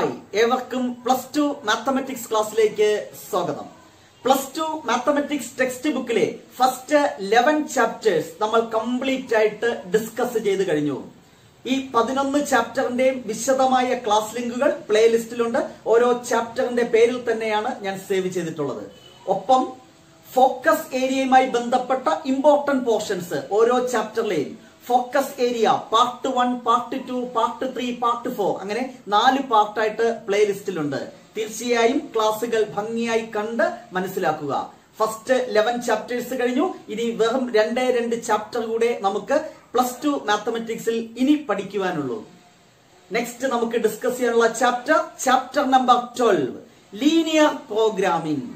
Hi ഏവർക്കും plus two mathematics ക്ലാസ്സിലേക്ക് സ്വാഗതം പ്ലസ് ടു മാത്തമെറ്റിക്സ് ടെക്സ്റ്റ് ബുക്കിലെ ഫസ്റ്റ് ലെവൻ ചാപ്റ്റേഴ്സ് നമ്മൾ കംപ്ലീറ്റ് ആയിട്ട് ഡിസ്കസ് ചെയ്ത് കഴിഞ്ഞു ഈ പതിനൊന്ന് ചാപ്റ്ററിന്റെയും വിശദമായ ക്ലാസ് ലിങ്കുകൾ പ്ലേലിസ്റ്റിലുണ്ട് ഓരോ ചാപ്റ്ററിന്റെ പേരിൽ തന്നെയാണ് ഞാൻ സേവ് ചെയ്തിട്ടുള്ളത് ഒപ്പം ഫോക്കസ് ഏരിയയുമായി ബന്ധപ്പെട്ട ഇമ്പോർട്ടന്റ് പോർഷൻസ് ഓരോ ചാപ്റ്ററിലെയും focus area part one part two part three part four അങ്ങനെ നാല് പാർട്ടായിട്ട് പ്ലേലിസ്റ്റിലുണ്ട് തീർച്ചയായും ക്ലാസ്സുകൾ ഭംഗിയായി കണ്ട് മനസ്സിലാക്കുക ഫസ്റ്റ് ലെവൻ ചാപ്റ്റേഴ്സ് കഴിഞ്ഞു ഇനി വെറും രണ്ടേ രണ്ട് ചാപ്റ്റർ കൂടെ നമുക്ക് പ്ലസ് ടു മാത്തമെറ്റിക്സിൽ ഇനി പഠിക്കുവാനുള്ളൂ നെക്സ്റ്റ് നമുക്ക് ഡിസ്കസ് ചെയ്യാനുള്ള chapter chapter number twelve linear programming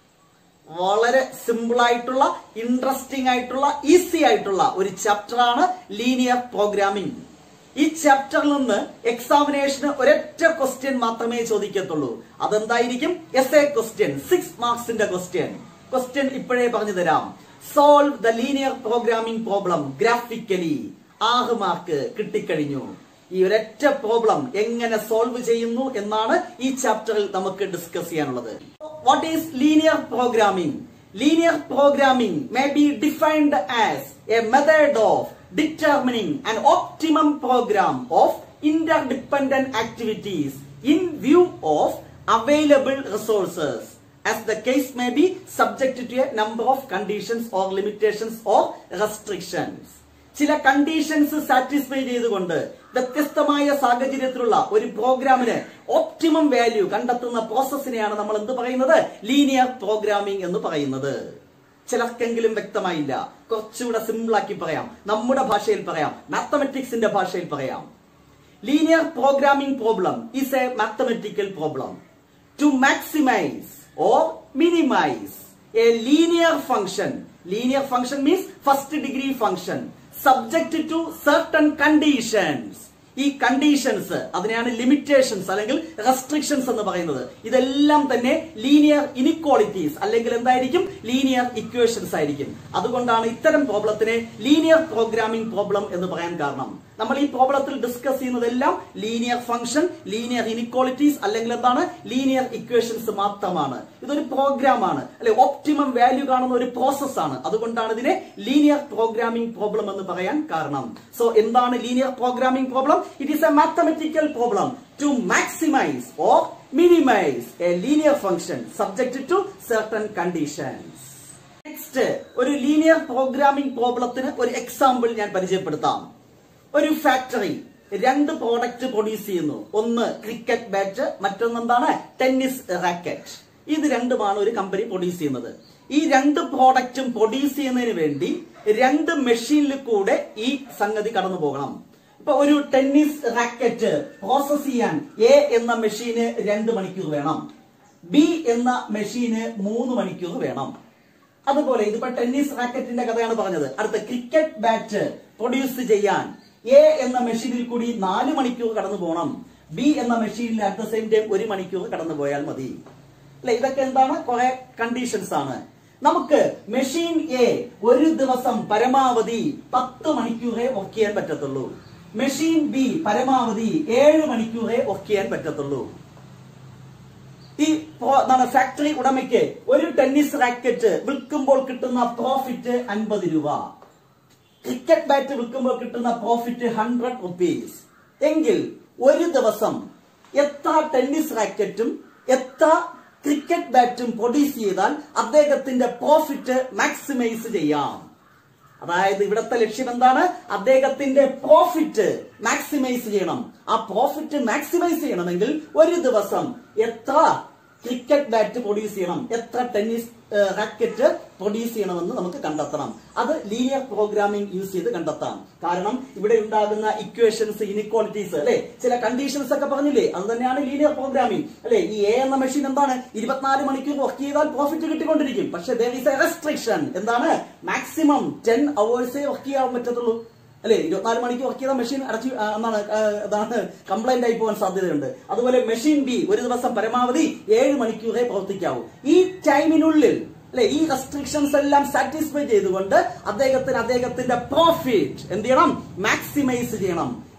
വളരെ സിമ്പിൾ ആയിട്ടുള്ള ഇൻട്രസ്റ്റിംഗ് ആയിട്ടുള്ള ഈസി ആയിട്ടുള്ള ഒരു ചാപ്റ്റർ ആണ് ലീനിയർ പ്രോഗ്രാമിംഗ് ഈ ചാപ്റ്ററിൽ നിന്ന് എക്സാമിനേഷന് ഒരൊറ്റ ക്വസ്റ്റ്യൻ മാത്രമേ ചോദിക്കത്തുള്ളൂ അതെന്തായിരിക്കും എസ് എ ക്വസ്റ്റ്യൻ സിക്സ് മാർക്സിന്റെ ക്വസ്റ്റ്യൻ ക്വസ്റ്റ്യൻ ഇപ്പോഴേ പറഞ്ഞു തരാം solve the linear programming problem graphically ആറ് മാർക്ക് കിട്ടിക്കഴിഞ്ഞു ഈ ഒരൊറ്റ പ്രോബ്ലം എങ്ങനെ സോൾവ് ചെയ്യുന്നു എന്നാണ് ഈ ചാപ്റ്ററിൽ നമുക്ക് ഡിസ്കസ് ചെയ്യാനുള്ളത് what is linear programming linear programming may be defined as a method of determining an optimum programme of interdependent activities in view of available resources as the case may be subject to a number of conditions or limitations or restrictions. ചില conditions satisfy ചെയ്തുകൊണ്ട് വ്യത്യസ്തമായ സാഹചര്യത്തിലുള്ള ഒരു പ്രോഗ്രാമിന് optimum value കണ്ടെത്തുന്ന പ്രോസസ്സിനെയാണ് നമ്മൾ എന്ത് പറയുന്നത് linear programming എന്ന് പറയുന്നത് ചിലർക്കെങ്കിലും വ്യക്തമായില്ല കുറച്ചുകൂടെ സിമ്പിൾ ആക്കി പറയാം നമ്മുടെ ഭാഷയിൽ പറയാം മാത്തമെറ്റിക്സിന്റെ ഭാഷയിൽ പറയാം linear programming problem is a mathematical problem to maximise or minimize a linear function. Linear function means first degree function subject to certain conditions. ഈ കണ്ടീഷൻസ് അതിനെയാണ് ലിമിറ്റേഷൻസ് അല്ലെങ്കിൽ റെസ്ട്രിക്ഷൻസ് എന്ന് പറയുന്നത് ഇതെല്ലാം തന്നെ ലീനിയർ ഇനിക്വാളിറ്റീസ് അല്ലെങ്കിൽ എന്തായിരിക്കും ലീനിയർ ഇക്വേഷൻസ് ആയിരിക്കും അതുകൊണ്ടാണ് ഇത്തരം പ്രോബ്ലത്തിനെ ലീനിയർ പ്രോഗ്രാമിംഗ് പ്രോബ്ലം എന്ന് പറയാൻ കാരണം നമ്മൾ ഈ പ്രോബ്ലത്തിൽ ഡിസ്കസ് ചെയ്യുന്നതെല്ലാം ലീനിയർ ഫംഗ്ഷൻ ലീനിയർ ഇനിക്വാളിറ്റീസ് അല്ലെങ്കിൽ എന്താണ് ലീനിയർ ഇക്വേഷൻസ് മാത്രമാണ് ഇതൊരു പ്രോഗ്രാം ആണ് അല്ലെ ഓപ്റ്റിമം വാല്യൂ കാണുന്ന ഒരു പ്രോസസ് ആണ് അതുകൊണ്ടാണ് ഇതിനെ ലീനിയർ പ്രോഗ്രാമിംഗ് പ്രോബ്ലം എന്ന് പറയാൻ കാരണം സോ എന്താണ് linear programming problem it is a mathematical problem to maximise or minimise a linear function subject to certain conditions next ഒരു ലീനിയർ പ്രോഗ്രാമിംഗ് പ്രോബ്ലത്തിന് ഒരു എക്സാമ്പിൾ ഞാൻ പരിചയപ്പെടുത്താം ഒരു ഫാക്ടറി രണ്ട് പ്രോഡക്റ്റ് പ്രൊഡ്യൂസ് ചെയ്യുന്നു ഒന്ന് ക്രിക്കറ്റ് ബാറ്റ് മറ്റൊന്ന് എന്താണ് ടെന്നീസ് റാക്കറ്റ് ഇത് രണ്ടുമാണ് ഒരു കമ്പനി പ്രൊഡ്യൂസ് ചെയ്യുന്നത് ഈ രണ്ട് പ്രോഡക്റ്റും പ്രൊഡ്യൂസ് ചെയ്യുന്നതിന് വേണ്ടി രണ്ട് മെഷീനിൽ കൂടെ ഈ സംഗതി കടന്നു പോകണം ഇപ്പൊ ഒരു ടെന്നീസ് റാക്കറ്റ് പ്രോസസ് ചെയ്യാൻ എ എന്ന മെഷീന് രണ്ട് മണിക്കൂർ വേണം ബി എന്ന മെഷീന് മൂന്ന് മണിക്കൂർ വേണം അതുപോലെ ഇതിപ്പോ ടെന്നീസ് റാക്കറ്റിന്റെ കഥയാണ് പറഞ്ഞത് അടുത്ത ക്രിക്കറ്റ് ബാറ്റ് പ്രൊഡ്യൂസ് ചെയ്യാൻ എ എന്ന മെഷീനിൽ കൂടി നാല് മണിക്കൂർ കടന്നു പോകണം ബി എന്ന മെഷീനിൽ അറ്റ് ദ സെയിം ടൈം ഒരു മണിക്കൂർ കടന്നു പോയാൽ മതി അല്ലെ ഇതൊക്കെ എന്താണ് കുറെ കണ്ടീഷൻസ് ആണ് നമുക്ക് മെഷീൻ എ ഒരു ദിവസം പരമാവധി പത്ത് മണിക്കൂറേ വർക്ക് ചെയ്യാൻ പറ്റത്തുള്ളൂ മെഷീൻ ബി പരമാവധി ഏഴ് മണിക്കൂറേ വർക്ക് ചെയ്യാൻ പറ്റത്തുള്ളൂ ഈ എന്താണ് ഫാക്ടറി ഉടമയ്ക്ക് ഒരു ടെന്നീസ് റാക്കറ്റ് വിൽക്കുമ്പോൾ കിട്ടുന്ന പ്രോഫിറ്റ് അൻപത് രൂപ ക്രിക്കറ്റ് ബാറ്റ് വിൽക്കുമ്പോൾ കിട്ടുന്ന പ്രോഫിറ്റ് ഹൺഡ്രഡ് റുപ്പീസ് എങ്കിൽ ഒരു ദിവസം എത്ര ടെന്നീസ് റാക്കറ്റും എത്ര ക്രിക്കറ്റ് ബാറ്റും പ്രൊഡ്യൂസ് ചെയ്താൽ അദ്ദേഹത്തിന്റെ പ്രോഫിറ്റ് മാക്സിമൈസ് ചെയ്യാം അതായത് ഇവിടുത്തെ ലക്ഷ്യം എന്താണ് അദ്ദേഹത്തിന്റെ പ്രോഫിറ്റ് മാക്സിമൈസ് ചെയ്യണം ആ പ്രോഫിറ്റ് മാക്സിമൈസ് ചെയ്യണമെങ്കിൽ ഒരു ദിവസം എത്ര ക്രിക്കറ്റ് ബാറ്റ് പ്രൊഡ്യൂസ് ചെയ്യണം എത്ര ടെന്നീസ് റാക്കറ്റ് പ്രൊഡ്യൂസ് ചെയ്യണമെന്ന് നമുക്ക് കണ്ടെത്തണം അത് ലീനിയർ പ്രോഗ്രാമിംഗ് യൂസ് ചെയ്ത് കണ്ടെത്താം കാരണം ഇവിടെ ഉണ്ടാകുന്ന ഇക്വേഷൻസ് ഇനിക്വാളിറ്റീസ് അല്ലെ ചില കണ്ടീഷൻസ് ഒക്കെ പറഞ്ഞില്ലേ അത് തന്നെയാണ് ലീനിയർ പ്രോഗ്രാമിംഗ് അല്ലെ ഈ എ എന്ന മെഷീൻ എന്താണ് ഇരുപത്തിനാല് മണിക്കൂർ വർക്ക് ചെയ്താൽ പ്രോഫിറ്റ് കിട്ടിക്കൊണ്ടിരിക്കും പക്ഷെ ദർ ഈസ് എ റെസ്ട്രിക്ഷൻ എന്താണ് മാക്സിമം ടെൻ അവേഴ്സേ വർക്ക് ചെയ്യാൻ പറ്റത്തുള്ളൂ അല്ലെ ഇരുപത്തിനാല് മണിക്ക് വർക്ക് ചെയ്ത മെഷീൻ അടച്ചു ആ, എന്താണ് ആ, എന്താണ് കംപ്ലൈന്റ് ആയി പോകാൻ സാധ്യതയുണ്ട് അതുപോലെ മെഷീൻ ബി ഒരു ദിവസം പരമാവധി ഏഴ് മണിക്കൂറേ പ്രവർത്തിക്കാവൂ ഈ ടൈമിനുള്ളിൽ അല്ലെ ഈ റെസ്ട്രിക്ഷൻസ് എല്ലാം സാറ്റിസ്ഫൈ ചെയ്തുകൊണ്ട് അദ്ദേഹത്തിന് അദ്ദേഹത്തിന്റെ പ്രോഫിറ്റ് എന്ത് ചെയ്യണം മാക്സിമൈസ് ചെയ്യണം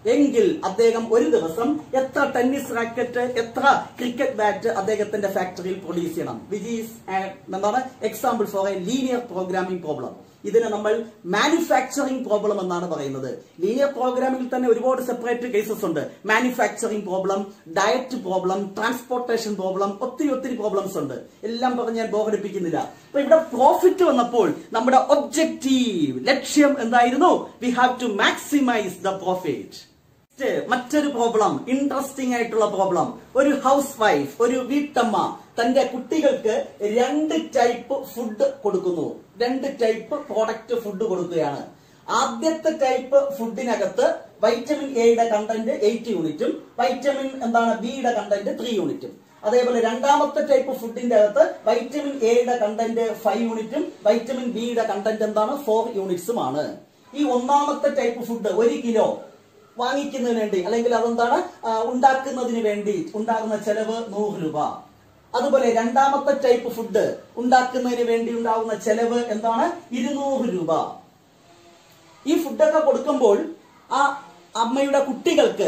എങ്കിൽ അദ്ദേഹം ഒരു ദിവസം എത്ര ടെന്നീസ് റാക്കറ്റ് എത്ര ക്രിക്കറ്റ് ബാറ്റ് അദ്ദേഹത്തിന്റെ ഫാക്ടറിയിൽ പ്രൊഡ്യൂസ് ചെയ്യണം വിച്ച് ഈസ് എന്താണ് example for a linear programming problem ഇതിനെ നമ്മൾ മാനുഫാക്ചറിംഗ് പ്രോബ്ലം എന്നാണ് പറയുന്നത് ലീനിയർ പ്രോഗ്രാമിംഗിൽ തന്നെ ഒരുപാട് സെപ്പറേറ്റ് കേസസ് ഉണ്ട് manufacturing problem diet problem transportation problem ഒത്തിരി ഒത്തിരി പ്രോബ്ലംസ് ഉണ്ട് എല്ലാം പറഞ്ഞ് ഞാൻ ബോധടിപ്പിക്കുന്നില്ല അപ്പൊ ഇവിടെ പ്രോഫിറ്റ് വന്നപ്പോൾ നമ്മുടെ ഒബ്ജക്റ്റീവ് ലക്ഷ്യം എന്തായിരുന്നു we have to maximise the profit മറ്റൊരു പ്രോബ്ലം ഇൻട്രസ്റ്റിംഗ് ആയിട്ടുള്ള പ്രോബ്ലം ഒരു ഹൗസ് വൈഫ് ഒരു വീട്ടമ്മ തന്റെ കുട്ടികൾക്ക് രണ്ട് ടൈപ്പ് ഫുഡ് കൊടുക്കുന്നു രണ്ട് ടൈപ്പ് പ്രോഡക്റ്റ് ഫുഡ് കൊടുക്കുകയാണ് ആദ്യത്തെ ടൈപ്പ് ഫുഡിനകത്ത് വൈറ്റമിൻ എയുടെ കണ്ടന്റ് എയ്റ്റ് യൂണിറ്റും വൈറ്റമിൻ എന്താണ് ബിയുടെ കണ്ടന്റ് ത്രീ യൂണിറ്റും അതേപോലെ രണ്ടാമത്തെ ടൈപ്പ് ഫുഡിന്റെ അകത്ത് വൈറ്റമിൻ എയുടെ കണ്ടന്റ് ഫൈവ് യൂണിറ്റും വൈറ്റമിൻ ബിയുടെ കണ്ടന്റ് എന്താണ് ഫോർ യൂണിറ്റ്സുമാണ് ഈ ഒന്നാമത്തെ ടൈപ്പ് ഫുഡ് ഒരു കിലോ വാങ്ങിക്കുന്നതിന് വേണ്ടി അല്ലെങ്കിൽ അതെന്താണ് ആ, ഉണ്ടാക്കുന്നതിന് വേണ്ടി ഉണ്ടാകുന്ന ചെലവ് നൂറ് രൂപ അതുപോലെ രണ്ടാമത്തെ ടൈപ്പ് ഫുഡ് ഉണ്ടാക്കുന്നതിന് വേണ്ടി ഉണ്ടാകുന്ന ചെലവ് എന്താണ് ഇരുന്നൂറ് രൂപ ഈ ഫുഡൊക്കെ കൊടുക്കുമ്പോൾ ആ അമ്മയുടെ കുട്ടികൾക്ക്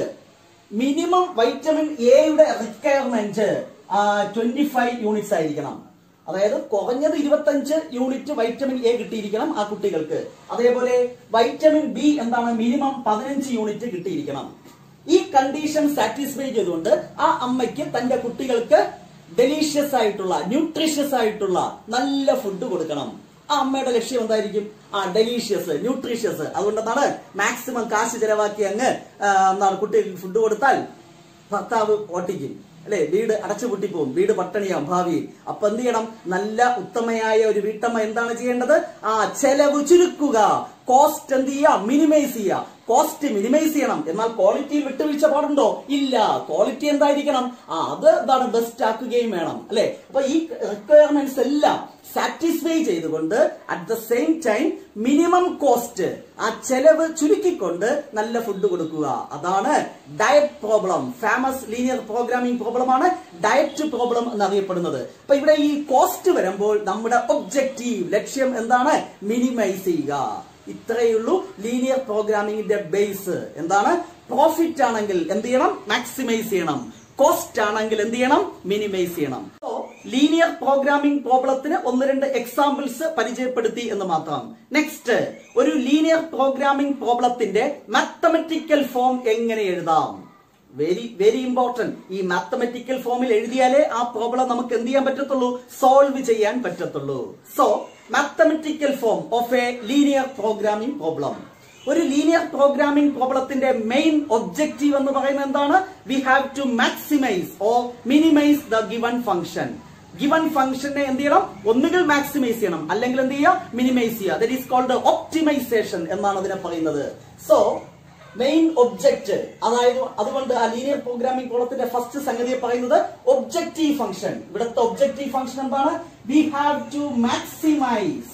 മിനിമം വൈറ്റമിൻ എയുടെ റിക്വയർമെന്റ് ട്വന്റി ഫൈവ് യൂണിറ്റ്സ് ആയിരിക്കണം അതായത് കുറഞ്ഞത് ഇരുപത്തഞ്ച് യൂണിറ്റ് വൈറ്റമിൻ എ കിട്ടിയിരിക്കണം ആ കുട്ടികൾക്ക് അതേപോലെ വൈറ്റമിൻ ബി എന്താണ് മിനിമം പതിനഞ്ച് യൂണിറ്റ് കിട്ടിയിരിക്കണം ഈ കണ്ടീഷൻ സാറ്റിസ്ഫൈ ചെയ്തുകൊണ്ട് ആ അമ്മയ്ക്ക് തന്റെ കുട്ടികൾക്ക് ഡെലീഷ്യസ് ആയിട്ടുള്ള ന്യൂട്രീഷ്യസ് ആയിട്ടുള്ള നല്ല ഫുഡ് കൊടുക്കണം ആ അമ്മയുടെ ലക്ഷ്യം എന്തായിരിക്കും ആ ഡെലീഷ്യസ് ന്യൂട്രീഷ്യസ് അതുകൊണ്ട് എന്താണ് മാക്സിമം കാശ് ചെലവാക്കി അങ്ങ് ആ, എന്താണ് കുട്ടികൾക്ക് ഫുഡ് കൊടുത്താൽ ഭർത്താവ് ഓട്ടിക്കും അല്ലെ വീട് അടച്ചുപൂട്ടിപ്പോവും വീട് പട്ടണിയാവും ഭാവിയിൽ അപ്പൊ എന്ത് ചെയ്യണം നല്ല ഉത്തമയായ ഒരു വീട്ടമ്മ എന്താണ് ചെയ്യേണ്ടത് ആ ചെലവ് ചുരുക്കുക കോസ്റ്റ് എന്ത് ചെയ്യുക മിനിമൈസ് ചെയ്യുക കോസ്റ്റ് മിനിമൈസ് ചെയ്യണം എന്നാൽ ക്വാളിറ്റിയിൽ വിട്ടുവീഴ്ച പാടുണ്ടോ ഇല്ല ക്വാളിറ്റി എന്തായിരിക്കണം ആ അത് എന്താണ് ബെസ്റ്റ് ആക്കുകയും വേണം അല്ലെ അപ്പൊ ഈ റിക്വയർമെന്റ്സ് എല്ലാം സാറ്റിസ്ഫൈ ചെയ്തുകൊണ്ട് at the same time minimum cost ആ ചെലവ് ചുരുക്കിക്കൊണ്ട് നല്ല ഫുഡ് കൊടുക്കുക അതാണ് diet problem famous linear programming problem ആണ് ഡയറ്റ് പ്രോബ്ലം എന്നറിയപ്പെടുന്നത് അപ്പൊ ഇവിടെ ഈ കോസ്റ്റ് വരുമ്പോൾ നമ്മുടെ ഒബ്ജക്റ്റീവ് ലക്ഷ്യം എന്താണ് മിനിമൈസ് ചെയ്യുക ഇത്രയുള്ളൂ ലീനിയർ പ്രോഗ്രാമിംഗിന്റെ ബേസ് എന്താണ് പ്രോഫിറ്റ് ആണെങ്കിൽ എന്ത് ചെയ്യണം മാക്സിമൈസ് ചെയ്യണം കോസ്റ്റ് ആണെങ്കിൽ എന്ത് ചെയ്യണം മിനിമൈസ് ചെയ്യണം ലീനിയർ പ്രോഗ്രാമിംഗ് പ്രോബ്ലത്തിന് ഒന്ന് രണ്ട് എക്സാമ്പിൾസ് പരിചയപ്പെടുത്തി എന്ന് മാത്രം നെക്സ്റ്റ് ഒരു ലീനിയർ പ്രോഗ്രാമിംഗ് പ്രോബ്ലത്തിന്റെ മാത്തമെറ്റിക്കൽ ഫോം എങ്ങനെ എഴുതാം വെരി വെരി ഇമ്പോർട്ടന്റ് ഈ മാത്തമെറ്റിക്കൽ ഫോമിൽ എഴുതിയാലേ ആ പ്രോബ്ലം നമുക്ക് എന്ത് ചെയ്യാൻ പറ്റത്തുള്ളൂ സോൾവ് ചെയ്യാൻ പറ്റത്തുള്ളൂ so mathematical form of a linear programming problem ഒരു ലീനിയർ പ്രോഗ്രാമിംഗ് പ്രോബ്ലത്തിന്റെ മെയിൻ ഒബ്ജക്റ്റീവ് എന്ന് പറയുന്നത് എന്താണ് we have to maximise or minimize the given function given ഫംഗ്ഷനെ എന്ത് ചെയ്യണം ഒന്നുകിൽ മാക്സിമൈസ് ചെയ്യണം അല്ലെങ്കിൽ എന്ത് ചെയ്യുക മിനിമൈസ് ചെയ്യുക ദറ്റ് ഈസ് കോൾഡ് ഒപ്റ്റിമൈസേഷൻ എന്നാണ് അതിനെ പറയുന്നത് സോ മെയിൻ ഒബ്ജക്റ്റ് അതായത് അതുകൊണ്ട് ആ ലീനിയർ പ്രോഗ്രാമിംഗ് കോളത്തിന്റെ ഫസ്റ്റ് സംഗതിയെ പറയുന്നത് ഒബ്ജക്റ്റീവ് ഫംഗ്ഷൻ ഇവിടുത്തെ ഒബ്ജക്റ്റീവ് ഫംഗ്ഷൻ എന്താണ് we have to maximise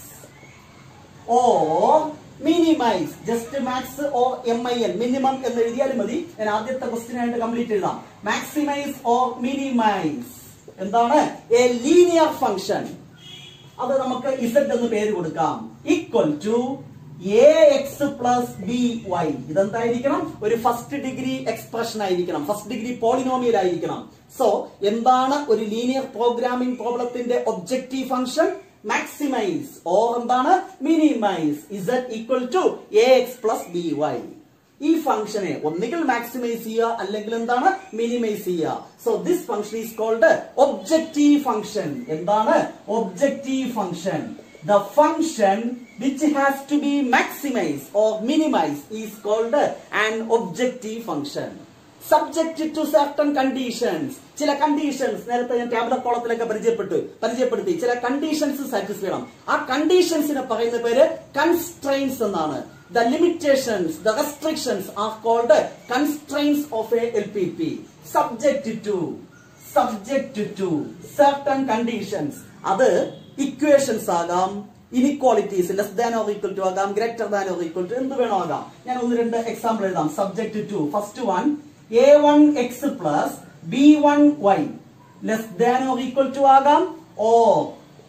or minimize just max or M I N minimum എന്ന് എഴുതിയാലും മതി ഞാൻ ആദ്യത്തെ ക്വസ്റ്റ്യൻ ആയിട്ട് കംപ്ലീറ്റ് എഴുതാം മാക്സിമൈസ് ഓർ മിനിമൈസ് എന്താണ് എ ലീനിയർ ഫംഗ്ഷൻ അത് നമുക്ക് ഇസഡ് എന്ന് പേര് കൊടുക്കാം equal to a x plus b y ഇതെന്തായിരിക്കണം ഒരു ഫസ്റ്റ് ഡിഗ്രി എക്സ്പ്രഷൻ ആയിരിക്കണം ഫസ്റ്റ് ഡിഗ്രി പോളിനോമിയൽ ആയിരിക്കണം സോ എന്താണ് ഒരു ലീനിയർ പ്രോഗ്രാമിംഗ് പ്രോബ്ലത്തിന്റെ ഒബ്ജക്റ്റീവ് ഫംഗ്ഷൻ മാക്സിമൈസ് ഓർ എന്താണ് minimize z equal to a x plus b y ഈ ഫംഗ്ഷനെ ഒന്നുകിൽ മാക്സിമൈസ് ചെയ്യുക അല്ലെങ്കിൽ എന്താണ് മിനിമൈസ് ചെയ്യുക so this function is called objective function എന്താണ് objective function the function which has to be maximize or minimize is called an objective function subject to certain conditions ചില conditions നേരത്തെ ഞാൻ ടാബ്ലർ കോളത്തിലൊക്കെ പരിചയപ്പെട്ടു പരിചയപ്പെടുത്തി ചില കണ്ടീഷൻസ് സാറ്റിസ്ഫൈ ചെയ്യണം ആ കണ്ടീഷൻസിനെ പറയുന്ന പേര് കൺസ്ട്രെയിൻസ് എന്നാണ് the limitations the restrictions are called constraints of a L P P subject to subject to certain conditions അത് ഇക്വേഷൻസ് ആകാം inequalities less than or equal to ആകാം greater than or equal to എന്ത് വേണോ ആകാം ഞാൻ ഒന്ന് രണ്ട് എക്സാമ്പിൾ എഴുതാം subject to first one a one x plus b one y less than or equal to ആകാം or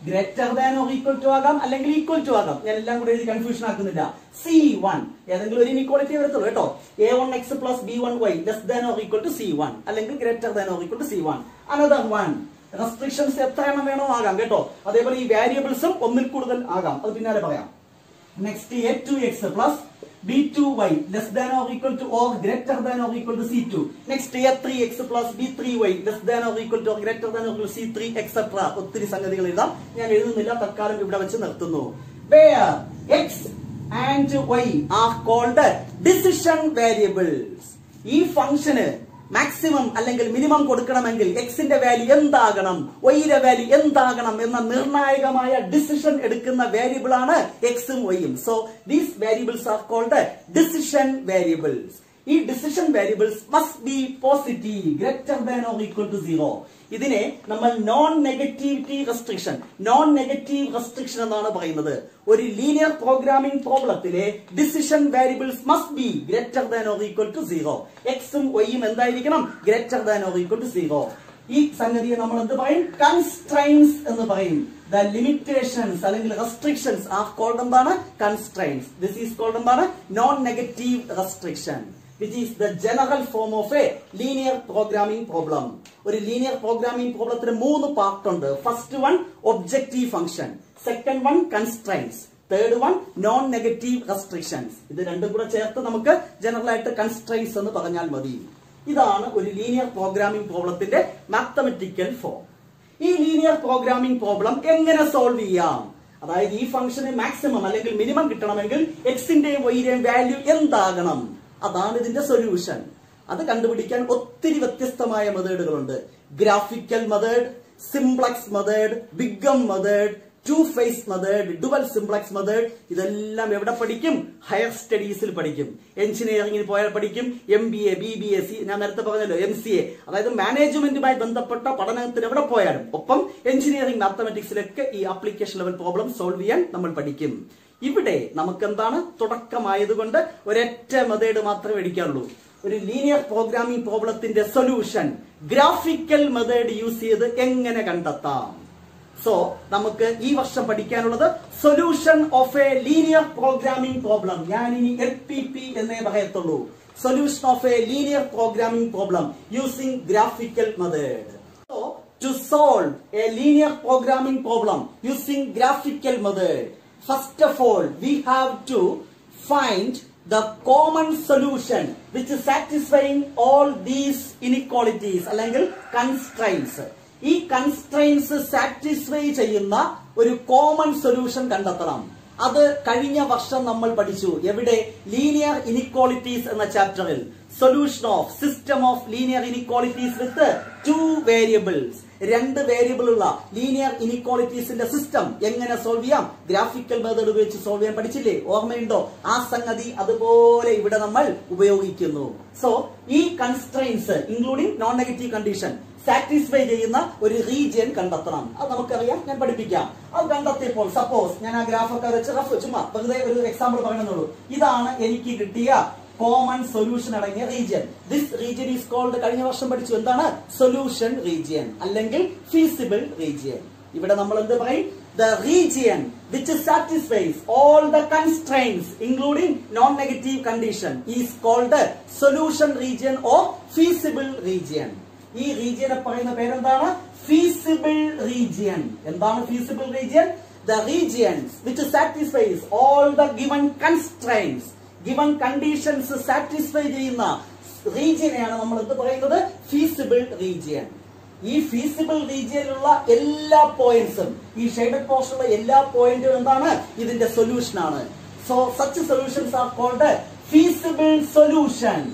greater than or equal to ആകാം അല്ലെങ്കിൽ ഈക്വൽ ടു ആകാം ഞാൻ എല്ലാം കൂടെ എഴുതി കൺഫ്യൂഷൻ ആക്കുന്നില്ല സി വൺ ഏതെങ്കിലും ഒരു ഇനിക്വാളിറ്റി വരത്തുള്ളൂ കേട്ടോ a one x plus b one y less than or equal to c one അല്ലെങ്കിൽ greater than or equal to c one another one restrictions എത്ര എണ്ണം വേണോ ആകാം കേട്ടോ അതേപോലെ ഈ വാരിയബിൾസും ഒന്നിൽ കൂടുതൽ ആകാം അത് പിന്നാലെ പറയാം next a two x plus b two y less than or equal to or greater than or equal to c two next a three x plus b three y less than or equal to greater than or c three etcetera ഒത്തിരി സംഗതികൾ എഴുതാം ഞാൻ എഴുതുന്നില്ല തൽക്കാലം ഇവിടെ വെച്ച് നിർത്തുന്നു where x and y are called decision variables ഈ ഫംഗ്ഷന് മാക്സിമം അല്ലെങ്കിൽ മിനിമം കൊടുക്കണമെങ്കിൽ എക്സിന്റെ വാല്യൂ എന്താകണം വൈയുടെ വാല്യൂ എന്താകണം എന്ന നിർണായകമായ ഡിസിഷൻ എടുക്കുന്ന വേരിയബിൾ ആണ് എക്സും വൈയും so these variables are called decision variables ഈ decision variables must be positive greater than or equal to zero ഇതിനെ നമ്മൾ non negativity restriction non negative restriction എന്നാണ് പറയുന്നത് ഒരു ലീനിയർ പ്രോഗ്രാമിംഗ് പ്രോബ്ലത്തിലെ decision variables must be greater than or equal to zero എക്സും വൈയും എന്തായിരിക്കണം greater than or equal to zero ഈ സംഗതിയെ നമ്മൾ എന്ത് പറയും കൺസ്ട്രൈൻസ് എന്ന് പറയും ദ ലിമിറ്റേഷൻസ് അല്ലെങ്കിൽ റെസ്ട്രിക്ഷൻസ് ആ കോൾഡ് എന്താണ് കൺസ്ട്രൈൻസ് ദിസ് ഈസ് കോൾഡ് എന്താണ് non negative restriction which is the general form of a linear programming problem ഒരു ലീനിയർ പ്രോഗ്രാമിംഗ് പ്രോബ്ലത്തിന് മൂന്ന് പാർട്ട് ഉണ്ട് first one objective function second one constraints third one non negative restrictions ഇത് രണ്ടും കൂടെ ചേർത്ത് നമുക്ക് ജനറൽ ആയിട്ട് കൺസ്ട്രൈൻസ് എന്ന് പറഞ്ഞാൽ മതി ഇതാണ് ഒരു ലീനിയർ പ്രോഗ്രാമിംഗ് പ്രോബ്ലത്തിന്റെ മാത്തമെറ്റിക്കൽ ഫോം ഈ ലീനിയർ പ്രോഗ്രാമിംഗ് പ്രോബ്ലം എങ്ങനെ സോൾവ് ചെയ്യാം അതായത് ഈ ഫംഗ്ഷന് മാക്സിമം അല്ലെങ്കിൽ മിനിമം കിട്ടണമെങ്കിൽ എക്സിന്റെയും വൈയുടെയും വാല്യൂ എന്താകണം അതാണ് ഇതിന്റെ സൊല്യൂഷൻ അത് കണ്ടുപിടിക്കാൻ ഒത്തിരി വ്യത്യസ്തമായ മെത്തേഡുകളുണ്ട് graphical method simplex method big M method two phase method dual simplex method ഇതെല്ലാം എവിടെ പഠിക്കും ഹയർ സ്റ്റഡീസിൽ പഠിക്കും എഞ്ചിനീയറിംഗിന് പോയാൽ പഠിക്കും M B A B B S C ഞാൻ നേരത്തെ പറഞ്ഞല്ലോ എം സി എ അതായത് മാനേജ്മെന്റുമായി ബന്ധപ്പെട്ട പഠനത്തിന് എവിടെ പോയാലും ഒപ്പം എഞ്ചിനീയറിംഗ് മാത്തമെറ്റിക്സിലൊക്കെ ഈ ആപ്ലിക്കേഷൻ ലെവൽ പ്രോബ്ലം സോൾവ് ചെയ്യാൻ നമ്മൾ പഠിക്കും ഇവിടെ നമുക്ക് എന്താണ് തുടക്കമായതുകൊണ്ട് ഒരൊറ്റ മെത്തേഡ് മാത്രമേ എടുക്കാനുള്ളൂ ഒരു ലീനിയർ പ്രോഗ്രാമിംഗ് പ്രോബ്ലത്തിന്റെ സൊല്യൂഷൻ ഗ്രാഫിക്കൽ മെത്തേഡ് യൂസ് ചെയ്ത് എങ്ങനെ കണ്ടെത്താം സോ നമുക്ക് ഈ വർഷം പഠിക്കാനുള്ളത് solution of a linear programming problem ഞാൻ ഇനി എൽ പി പി എന്നേ പറയത്തുള്ളൂ solution of a linear programming problem using graphical method so to solve a linear programming problem using graphical method first of all we have to find the common solution which is satisfying all these inequalities അല്ലെങ്കിൽ constraints ഈ constraints satisfy ചെയ്യുന്ന ഒരു common solution കണ്ടെത്തണം അത് കഴിഞ്ഞ വർഷം നമ്മൾ പഠിച്ചു എവിടെ ലീനിയർ ഇനിക്വാളിറ്റീസ് എന്ന ചാപ്റ്ററിൽ solution of system of linear inequalities with two variables രണ്ട് വേരിയബിൾ ഉള്ള ലീനിയർ ഇനിക്വാളിറ്റീസിന്റെ സിസ്റ്റം എങ്ങനെ സോൾവ് ചെയ്യാം ഗ്രാഫിക്കൽ മെത്തേഡ് ഉപയോഗിച്ച് സോൾവ് ചെയ്യാൻ പഠിച്ചില്ലേ ഓർമ്മയുണ്ടോ ആ സംഗതി അതുപോലെ ഇവിടെ നമ്മൾ ഉപയോഗിക്കുന്നു സോ ഈ constraints including non negative condition satisfy ചെയ്യുന്ന ഒരു റീജിയൻ കണ്ടെത്തണം അത് നമുക്കറിയാം ഞാൻ പഠിപ്പിക്കാം അത് കണ്ടെത്തിയപ്പോൾ സപ്പോസ് ഞാൻ ആ ഗ്രാഫൊക്കെ വെച്ച് റഫ് ചുമ്മാ വെറുതെ ഒരു എക്സാമ്പിൾ പറയണമെന്നുള്ളൂ ഇതാണ് എനിക്ക് കിട്ടിയ കോമൺ സൊല്യൂഷൻ അടങ്ങിയ region this region is called കഴിഞ്ഞ വർഷം പഠിച്ചു എന്താണ് സൊല്യൂഷൻ റീജിയൻ അല്ലെങ്കിൽ ഫീസിബിൾ റീജിയൻ ഇവിടെ നമ്മൾ എന്ത് പറയും the region which satisfies all the constraints including non negative condition is called solution region or feasible region ഈ റീജിയനെ പറയുന്ന പേരെന്താണ് ഫീസിബിൾ റീജിയൻ എന്താണ് feasible region the regions which satisfies all the given constraints given conditions satisfy ചെയ്യുന്ന റീജിയനെയാണ് നമ്മൾ എന്ത് പറയുന്നത് ഫീസിബിൾ റീജിയൻ ഈ ഫീസിബിൾ റീജിയനിലുള്ള എല്ലാ പോയിന്റ്സും ഈ ഷെയ്ഡഡ് പോർഷനുള്ള എല്ലാ പോയിന്റും എന്താണ് ഇതിന്റെ സൊല്യൂഷൻ ആണ് so such solutions are called feasible solutions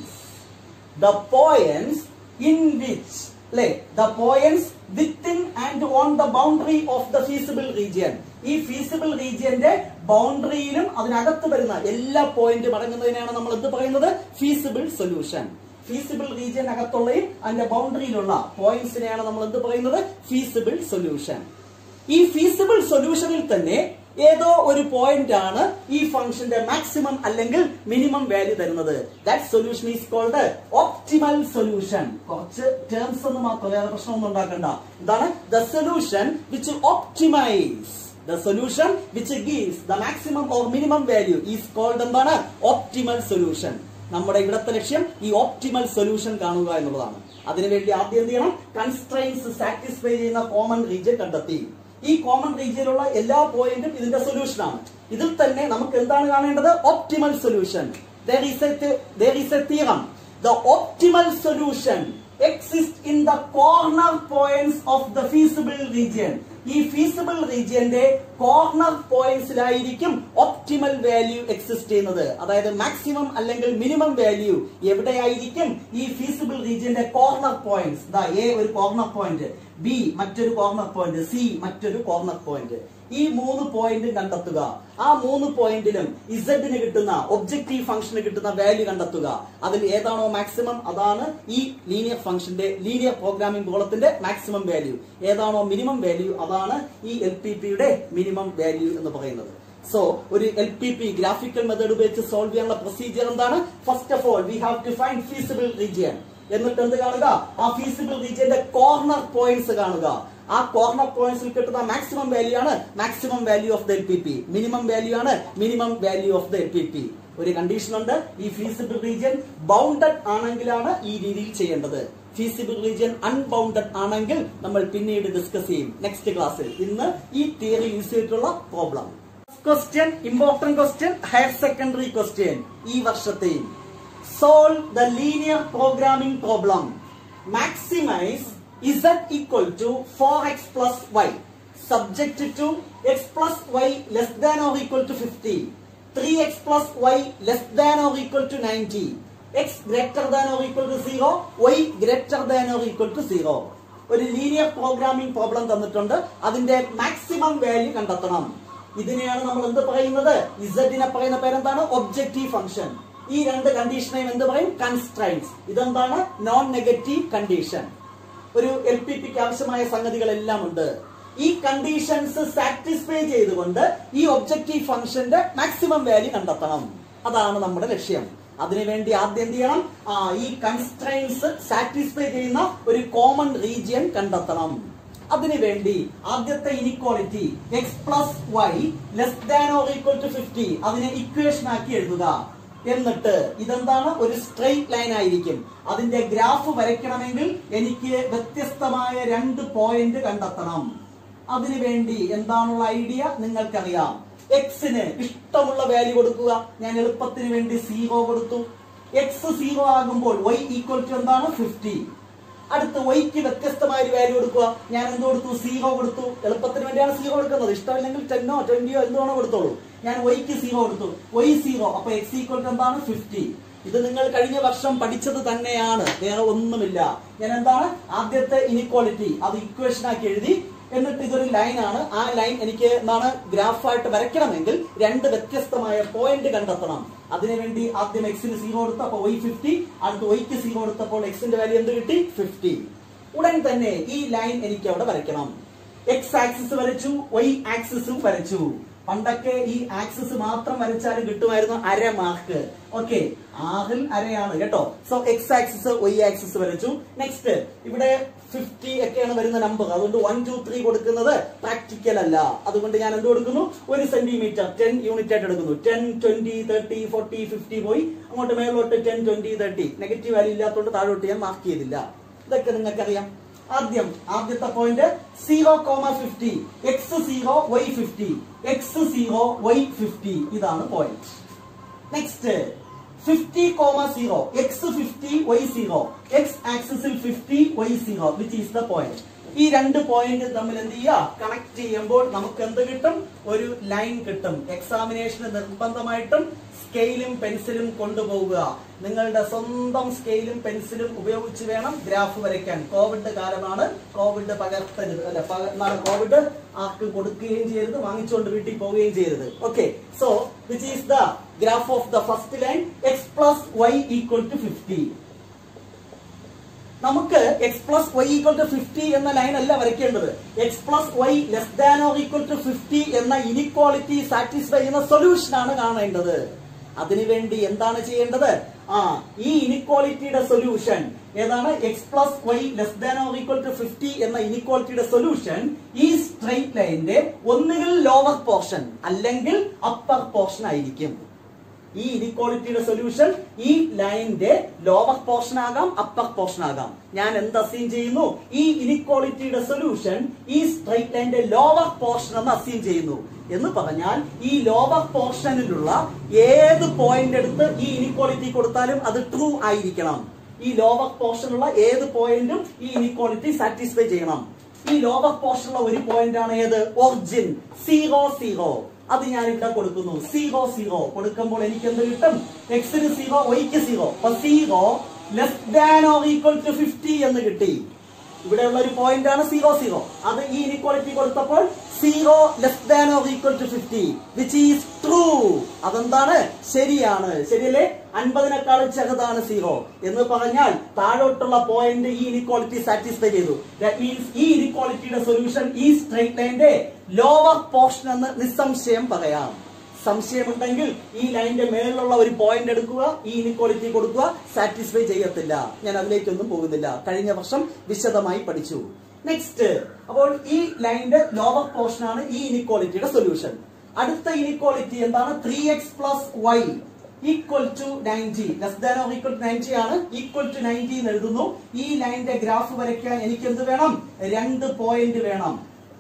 the points in which like the points within and on the boundary of the feasible region ഈ ഫീസിബിൾ റീജിയന്റെ ബൗണ്ടറിയിലും അതിനകത്ത് വരുന്ന എല്ലാ പോയിന്റും അടങ്ങുന്നതിനാണ് നമ്മൾ എന്ത് പറയുന്നത് ഫീസിബിൾ സൊല്യൂഷൻ ഫീസിബിൾ റീജിയൻ അകത്തുള്ളയും അതിന്റെ ബൗണ്ടറിയിലുള്ള പോയിന്റ്സിനെയാണ് നമ്മൾ എന്ത് പറയുന്നത് ഫീസിബിൾ സൊല്യൂഷൻ ഈ ഫീസിബിൾ സൊല്യൂഷനിൽ തന്നെ ഏതോ ഒരു പോയിന്റ് ആണ് ഈ ഫംഗ്ഷന്റെ മാക്സിമം അല്ലെങ്കിൽ മിനിമം വാല്യൂ തരുന്നത് that solution is called optimal solution കുറച്ച് ടേംസ് എന്ന് മാത്രം വേറെ പ്രശ്നമൊന്നും ഉണ്ടാക്കണ്ട എന്താണ് the solution which optimize the solution which gives the maximum or minimum value is called എന്താണ് ഓപ്റ്റിമൽ സൊല്യൂഷൻ നമ്മുടെ ഇവിടത്തെ ലക്ഷ്യം ഈ ഓപ്റ്റിമൽ സൊല്യൂഷൻ കാണുക എന്നുള്ളതാണ് അതിനുവേണ്ടി ആദ്യം എന്ത് ചെയ്യണം കൺസ്ട്രൈൻസ് സാറ്റിസ്ഫൈ ചെയ്യുന്ന കോമൺ റീജിയൻ കണ്ടെത്തി ഈ കോമൺ റീജിയനിലുള്ള എല്ലാ പോയിന്റും ഇതിന്റെ സൊല്യൂഷൻ ആണ് ഇതിൽ തന്നെ നമുക്ക് എന്താണ് കാണേണ്ടത് optimal solution the optimal solution exist in the corner points of the feasible region ഈ ഫീസിബിൾ റീജിയന്റെ കോർണർ പോയിന്റ്സിലായിരിക്കും ഓപ്റ്റിമൽ വാല്യൂ എക്സിസ്റ്റ് ചെയ്യുന്നത് അതായത് മാക്സിമം അല്ലെങ്കിൽ മിനിമം വാല്യൂ എവിടെയായിരിക്കും ഈ ഫീസിബിൾ റീജിയന്റെ കോർണർ പോയിന്റ്സ് ദാ എ ഒരു കോർണർ പോയിന്റ് ബി മറ്റൊരു കോർണർ പോയിന്റ് സി മറ്റൊരു കോർണർ പോയിന്റ് ഈ മൂന്ന് പോയിന്റ് കണ്ടെത്തുക ആ മൂന്ന് പോയിന്റിലും ഇസഡിന് കിട്ടുന്ന ഒബ്ജക്റ്റീവ് ഫംഗ്ഷന് കിട്ടുന്ന വാല്യൂ കണ്ടെത്തുക അതിൽ ഏതാണോ മാക്സിമം അതാണ് ഈ ലീനിയർ ഫംഗ്ഷന്റെ ലീനിയർ പ്രോഗ്രാമിംഗ് ഗോളത്തിന്റെ മാക്സിമം വാല്യൂ ഏതാണോ മിനിമം വാല്യൂ അതാണ് ഈ എൽ പി പിയുടെ മിനിമം വാല്യൂ എന്ന് പറയുന്നത് സോ ഒരു L P P graphical method ഉപയോഗിച്ച് സോൾവ് ചെയ്യാനുള്ള പ്രൊസീജിയർ എന്താണ് first of all we have to find feasible region എന്നിട്ട് എന്ത് കാണുക ആ ഫീസിബിൾ റീജിയന്റെ കോർണർ പോയിന്റ്സ് കാണുക ആ കോർണർ പോയിന്റ്സിൽ കിട്ടുന്ന മാക്സിമം വാല്യൂ ആണ് maximum value of the L P P minimum value ആണ് minimum value of the L P P ഒരു കണ്ടീഷൻ ഉണ്ട് ഈ ഫീസിബിൾ റീജിയൻ ബൗണ്ടഡ് ആണെങ്കിലാണ് ഈ രീതിയിൽ ചെയ്യേണ്ടത് ഫീസിബിൾ റീജിയൻ അൺബൗണ്ടഡ് ആണെങ്കിൽ നമ്മൾ പിന്നീട് ഡിസ്കസ് ചെയ്യും നെക്സ്റ്റ് ക്ലാസ്സിൽ ഇന്ന് ഈ തിയറി യൂസ് ചെയ്തിട്ടുള്ള problem question important question higher secondary question ഈ വർഷത്തെയും solve the linear programming problem maximize z equal to 4x plus y subject to x plus y less than or equal to 50 3x plus y less than or equal to 90 x greater than or equal to 0 y greater than or equal to 0 ഒരു linear programming problem തന്നിട്ടുണ്ട് അതിന്റെ maximum value കണ്ടെത്തണം ഇതിനെയാണ് നമ്മൾ എന്ത് പറയുന്നത് ഇസഡിനെ പറയുന്ന പേരെന്താണ് ഒബ്ജക്റ്റീവ് ഫംഗ്ഷൻ ഈ രണ്ട് കണ്ടീഷനെയും എന്ത് പറയും കൺസ്ട്രൈൻസ് ഇതെന്താണ് നോൺ നെഗറ്റീവ് കണ്ടീഷൻ ഒരു എൽ പി പിക്ക് ആവശ്യമായ സംഗതികളെല്ലാം ഉണ്ട് ഈ കണ്ടീഷൻസ് സാറ്റിസ്ഫൈ ചെയ്തുകൊണ്ട് ഈ ഒബ്ജക്റ്റീവ് ഫംഗ്ഷന്റെ മാക്സിമം വാല്യൂ കണ്ടെത്തണം അതാണ് നമ്മുടെ ലക്ഷ്യം അതിനുവേണ്ടി ആദ്യം എന്ത് ചെയ്യണം ആ ഈ കൺസ്ട്രൈൻസ് സാറ്റിസ്ഫൈ ചെയ്യുന്ന ഒരു കോമൺ റീജിയൻ കണ്ടെത്തണം അതിനുവേണ്ടി ആദ്യത്തെ inequality x plus y less than or equal to fifty അതിനെ ഇക്വേഷൻ ആക്കി എഴുതുക എന്നിട്ട് ഇതെന്താണ് ഒരു സ്ട്രെയിറ്റ് ലൈൻ ആയിരിക്കും അതിന്റെ ഗ്രാഫ് വരയ്ക്കണമെങ്കിൽ എനിക്ക് വ്യത്യസ്തമായ രണ്ട് പോയിന്റ് കണ്ടെത്തണം അതിനുവേണ്ടി എന്താണുള്ള ഐഡിയ നിങ്ങൾക്കറിയാം എക്സിന് ഇഷ്ടമുള്ള വാല്യൂ കൊടുക്കുക ഞാൻ എളുപ്പത്തിന് വേണ്ടി സീറോ കൊടുത്തു എക്സ് സീറോ ആകുമ്പോൾ വൈ ഈക്വൽ ടു എന്താണ് ഫിഫ്റ്റി അടുത്ത് വൈക്ക് വ്യത്യസ്തമായ ഒരു വാല്യൂ കൊടുക്കുക ഞാൻ എന്ത് കൊടുത്തു സീറോ കൊടുത്തു എളുപ്പത്തിന് വേണ്ടിയാണ് സീറോ കൊടുക്കുന്നത് ഇഷ്ടമില്ലെങ്കിൽ ടെന്നോ ട്വന്റിയോ എന്തുവാണോ കൊടുത്തോളൂ ഞാൻ വൈക്ക് സീറോ കൊടുത്തു വൈ സീറോ അപ്പൊ എക്സ് ഈക്വൽ ടു എന്താണ് ഫിഫ്റ്റി ഇത് നിങ്ങൾ കഴിഞ്ഞ വർഷം പഠിച്ചത് തന്നെയാണ് വേറെ ഒന്നുമില്ല ഞാൻ എന്താണ് ആദ്യത്തെ ഇനിക്വാളിറ്റി അത് ഇക്വേഷൻ ആക്കി എഴുതി എന്നിട്ട് ഇതൊരു ലൈൻ ആണ് ആ ലൈൻ എനിക്ക് എന്താണ് ഗ്രാഫായിട്ട് വരയ്ക്കണമെങ്കിൽ രണ്ട് വ്യത്യസ്തമായ പോയിന്റ് കണ്ടെത്തണം അതിനുവേണ്ടി ആദ്യം എക്സിന് സീറോ കൊടുത്തു അപ്പൊ വൈ ഫിഫ്റ്റി അടുത്ത് വൈക്ക് സീറോ കൊടുത്തപ്പോൾ എക്സിന്റെ വാല്യൂ എന്ത് കിട്ടി ഫിഫ്റ്റി ഉടൻ തന്നെ ഈ ലൈൻ എനിക്ക് അവിടെ വരയ്ക്കണം എക്സ് ആക്സിസ് വരച്ചു വൈ ആക്സിസും വരച്ചു പണ്ടൊക്കെ ഈ ആക്സിസ് മാത്രം വരച്ചാലും കിട്ടുമായിരുന്നു അര മാർക്ക് ഓക്കെ ആറിൽ അരയാണ് കേട്ടോ so x axis y axis വരച്ചു നെക്സ്റ്റ് ഇവിടെ ഫിഫ്റ്റി ഒക്കെയാണ് വരുന്ന നമ്പർ അതുകൊണ്ട് വൺ ടു ത്രീ കൊടുക്കുന്നത് പ്രാക്ടിക്കൽ അല്ല അതുകൊണ്ട് ഞാൻ എന്ത് കൊടുക്കുന്നു ഒരു സെന്റിമീറ്റർ ടെൻ യൂണിറ്റ് ആയിട്ട് എടുക്കുന്നു ten twenty thirty forty fifty പോയി അങ്ങോട്ട് മേലോട്ട് ten twenty thirty negative value ഇല്ലാത്തതുകൊണ്ട് താഴോട്ട് ഞാൻ മാർക്ക് ചെയ്തില്ല ഇതൊക്കെ നിങ്ങൾക്കറിയാം ആദ്യം ആദ്യത്തെ point zero comma fifty x zero y fifty x zero y fifty ഇതാണ് point next fifty comma zero x fifty y zero x ആക്സിസിൽ fifty y zero which is the point ഈ രണ്ട് പോയിന്റ് തമ്മിൽ എന്ത് ചെയ്യുക കണക്ട് ചെയ്യുമ്പോൾ നമുക്ക് എന്ത് കിട്ടും ഒരു ലൈൻ കിട്ടും എക്സാമിനേഷന് നിർബന്ധമായിട്ടും സ്കെയിലും പെൻസിലും കൊണ്ടുപോവുക നിങ്ങളുടെ സ്വന്തം സ്കെയിലും പെൻസിലും ഉപയോഗിച്ച് വേണം ഗ്രാഫ് വരയ്ക്കാൻ കോവിഡ് കാലമാണ് കോവിഡ് പകർത്തരുത് അല്ല പക- എന്താണ് കോവിഡ് ആർക്കും കൊടുക്കുകയും ചെയ്യരുത് വാങ്ങിച്ചുകൊണ്ട് വീട്ടിൽ പോവുകയും ചെയ്യരുത് okay so which is the graph of the first line x plus y equal to fifty നമുക്ക് x plus y equal to fifty എന്ന ലൈൻ അല്ല വരയ്ക്കേണ്ടത് x plus y less than or equal to fifty എന്ന inequality satisfy ചെയ്യുന്ന solution ആണ് കാണേണ്ടത് അതിനുവേണ്ടി എന്താണ് ചെയ്യേണ്ടത് ആ ഈ ഇനിക്വാളിറ്റിയുടെ സൊല്യൂഷൻ ഏതാണ് x plus y less than or equal to fifty എന്ന ഇനിക്വാളിറ്റിയുടെ സൊല്യൂഷൻ ഈ സ്ട്രെയിറ്റ് ലൈനിന്റെ ഒന്നുകിൽ ലോവർ പോർഷൻ അല്ലെങ്കിൽ അപ്പർ പോർഷൻ ആയിരിക്കും ഈ ഇനിക്വാളിറ്റിയുടെ സൊല്യൂഷൻ ഈ ലൈനിന്റെ ലോവർ പോർഷൻ ആകാം അപ്പർ പോർഷൻ ആകാം ഞാൻ എന്ത് അസീം ചെയ്യുന്നു ഈ ഇനിക്വാളിറ്റിയുടെ സൊല്യൂഷൻ ഈ സ്ട്രൈറ്റ് ലൈനിന്റെ ലോവർ പോർഷൻ എന്ന് അസീം ചെയ്യുന്നു എന്ന് പറഞ്ഞാൽ ഈ ലോവർ പോർഷനിലുള്ള ഏത് പോയിന്റ് എടുത്ത് ഈ ഇനിക്വാളിറ്റി കൊടുത്താലും അത് ട്രൂ ആയിരിക്കണം ഈ ലോവർ പോർഷനുള്ള ഏത് പോയിന്റും ഈ ഇനിക്വാളിറ്റി സാറ്റിസ്ഫൈ ചെയ്യണം ഈ ലോവർ പോർഷനുള്ള ഒരു പോയിന്റ് ആണ് ഏത് ഒറിജിൻ സീറോ സീറോ അത് ഞാൻ ഇവിടെ കൊടുക്കുന്നു സീറോ സീറോ കൊടുക്കുമ്പോൾ എനിക്ക് എന്ത് കിട്ടും എക്സിന് സീറോ വൈക്ക് സീറോ അപ്പൊ zero less than or equal to fifty എന്ന് കിട്ടി ഇവിടെയുള്ള ഒരു പോയിന്റ് ആണ് സീറോ സീറോ അത് ഈ ഇനിക്വാളിറ്റി കൊടുത്തപ്പോൾ zero less than or equal to fifty which is true അതെന്താണ് ശരിയാണ് ശരിയല്ലേ അൻപതിനേക്കാളും ചെറുതാണ് സീറോ എന്ന് പറഞ്ഞാൽ താഴോട്ടുള്ള പോയിന്റ് ഈ ഇനിക്വാളിറ്റി സാറ്റിസ്ഫൈ ചെയ്തു ദാറ്റ് മീൻസ് ഈ ഇനിക്വാളിറ്റിയുടെ സൊല്യൂഷൻ ഈ സ്ട്രൈറ്റ് ലൈന്റെ ലോവർ പോർഷൻ എന്ന് നിസ്സംശയം പറയാം സംശയമുണ്ടെങ്കിൽ ഈ ലൈനിന്റെ മേളിലുള്ള ഒരു പോയിന്റ് എടുക്കുക ഈ ഇനിക്വാളിറ്റി കൊടുക്കുക സാറ്റിസ്ഫൈ ചെയ്യത്തില്ല ഞാൻ അതിലേക്കൊന്നും പോകുന്നില്ല കഴിഞ്ഞ വർഷം വിശദമായി പഠിച്ചു നെക്സ്റ്റ് അപ്പോൾ ഈ ലൈനിന്റെ ലോവർ പോർഷൻ ആണ് ഈ ഇനിക്വാളിറ്റിയുടെ സൊല്യൂഷൻ അടുത്ത ഇനിക്വാളിറ്റി എന്താണ് three x plus y equal to ninety less than or equal to ninety ആണ് ഈക്വൽ ടു നയൻറ്റി എന്ന് എഴുതുന്നു ഈ ലൈനിന്റെ ഗ്രാഫ് വരയ്ക്കാൻ എനിക്ക് എന്ത് വേണം രണ്ട് പോയിന്റ് വേണം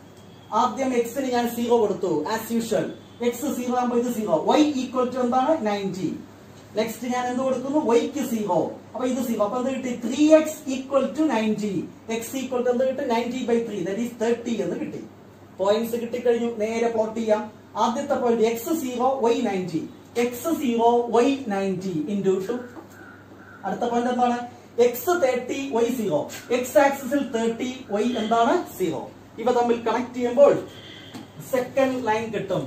ആദ്യം എക്സിന് ഞാൻ സീറോ കൊടുത്തു ആസ് യൂഷ്വൽ എക്സ് സീറോ ആകുമ്പോൾ ഇത് സീറോ വൈ ഈക്വൽ ടു എന്താണ് നയൻറ്റി നെക്സ്റ്റ് ഞാൻ എന്ത് കൊടുക്കുന്നു വൈക്ക് സീറോ അപ്പൊ ഇത് സീറോ അപ്പൊ എന്ത് കിട്ടി three x equal to ninety x equal to എന്ത് കിട്ടി ninety by three that is thirty എന്ന് കിട്ടി പോയിന്റ്സ് കിട്ടിക്കഴിഞ്ഞു നേരെ പ്ലോട്ട് ചെയ്യാം ആദ്യത്തെ point x zero y ninety x zero y ninety into two അടുത്ത പോയിന്റ് എന്താണ് x thirty y zero x ആക്സിസിൽ തേർട്ടി വൈ എന്താണ് സീറോ ഇവ തമ്മിൽ കണക്ട് ചെയ്യുമ്പോൾ സെക്കൻഡ് ലൈൻ കിട്ടും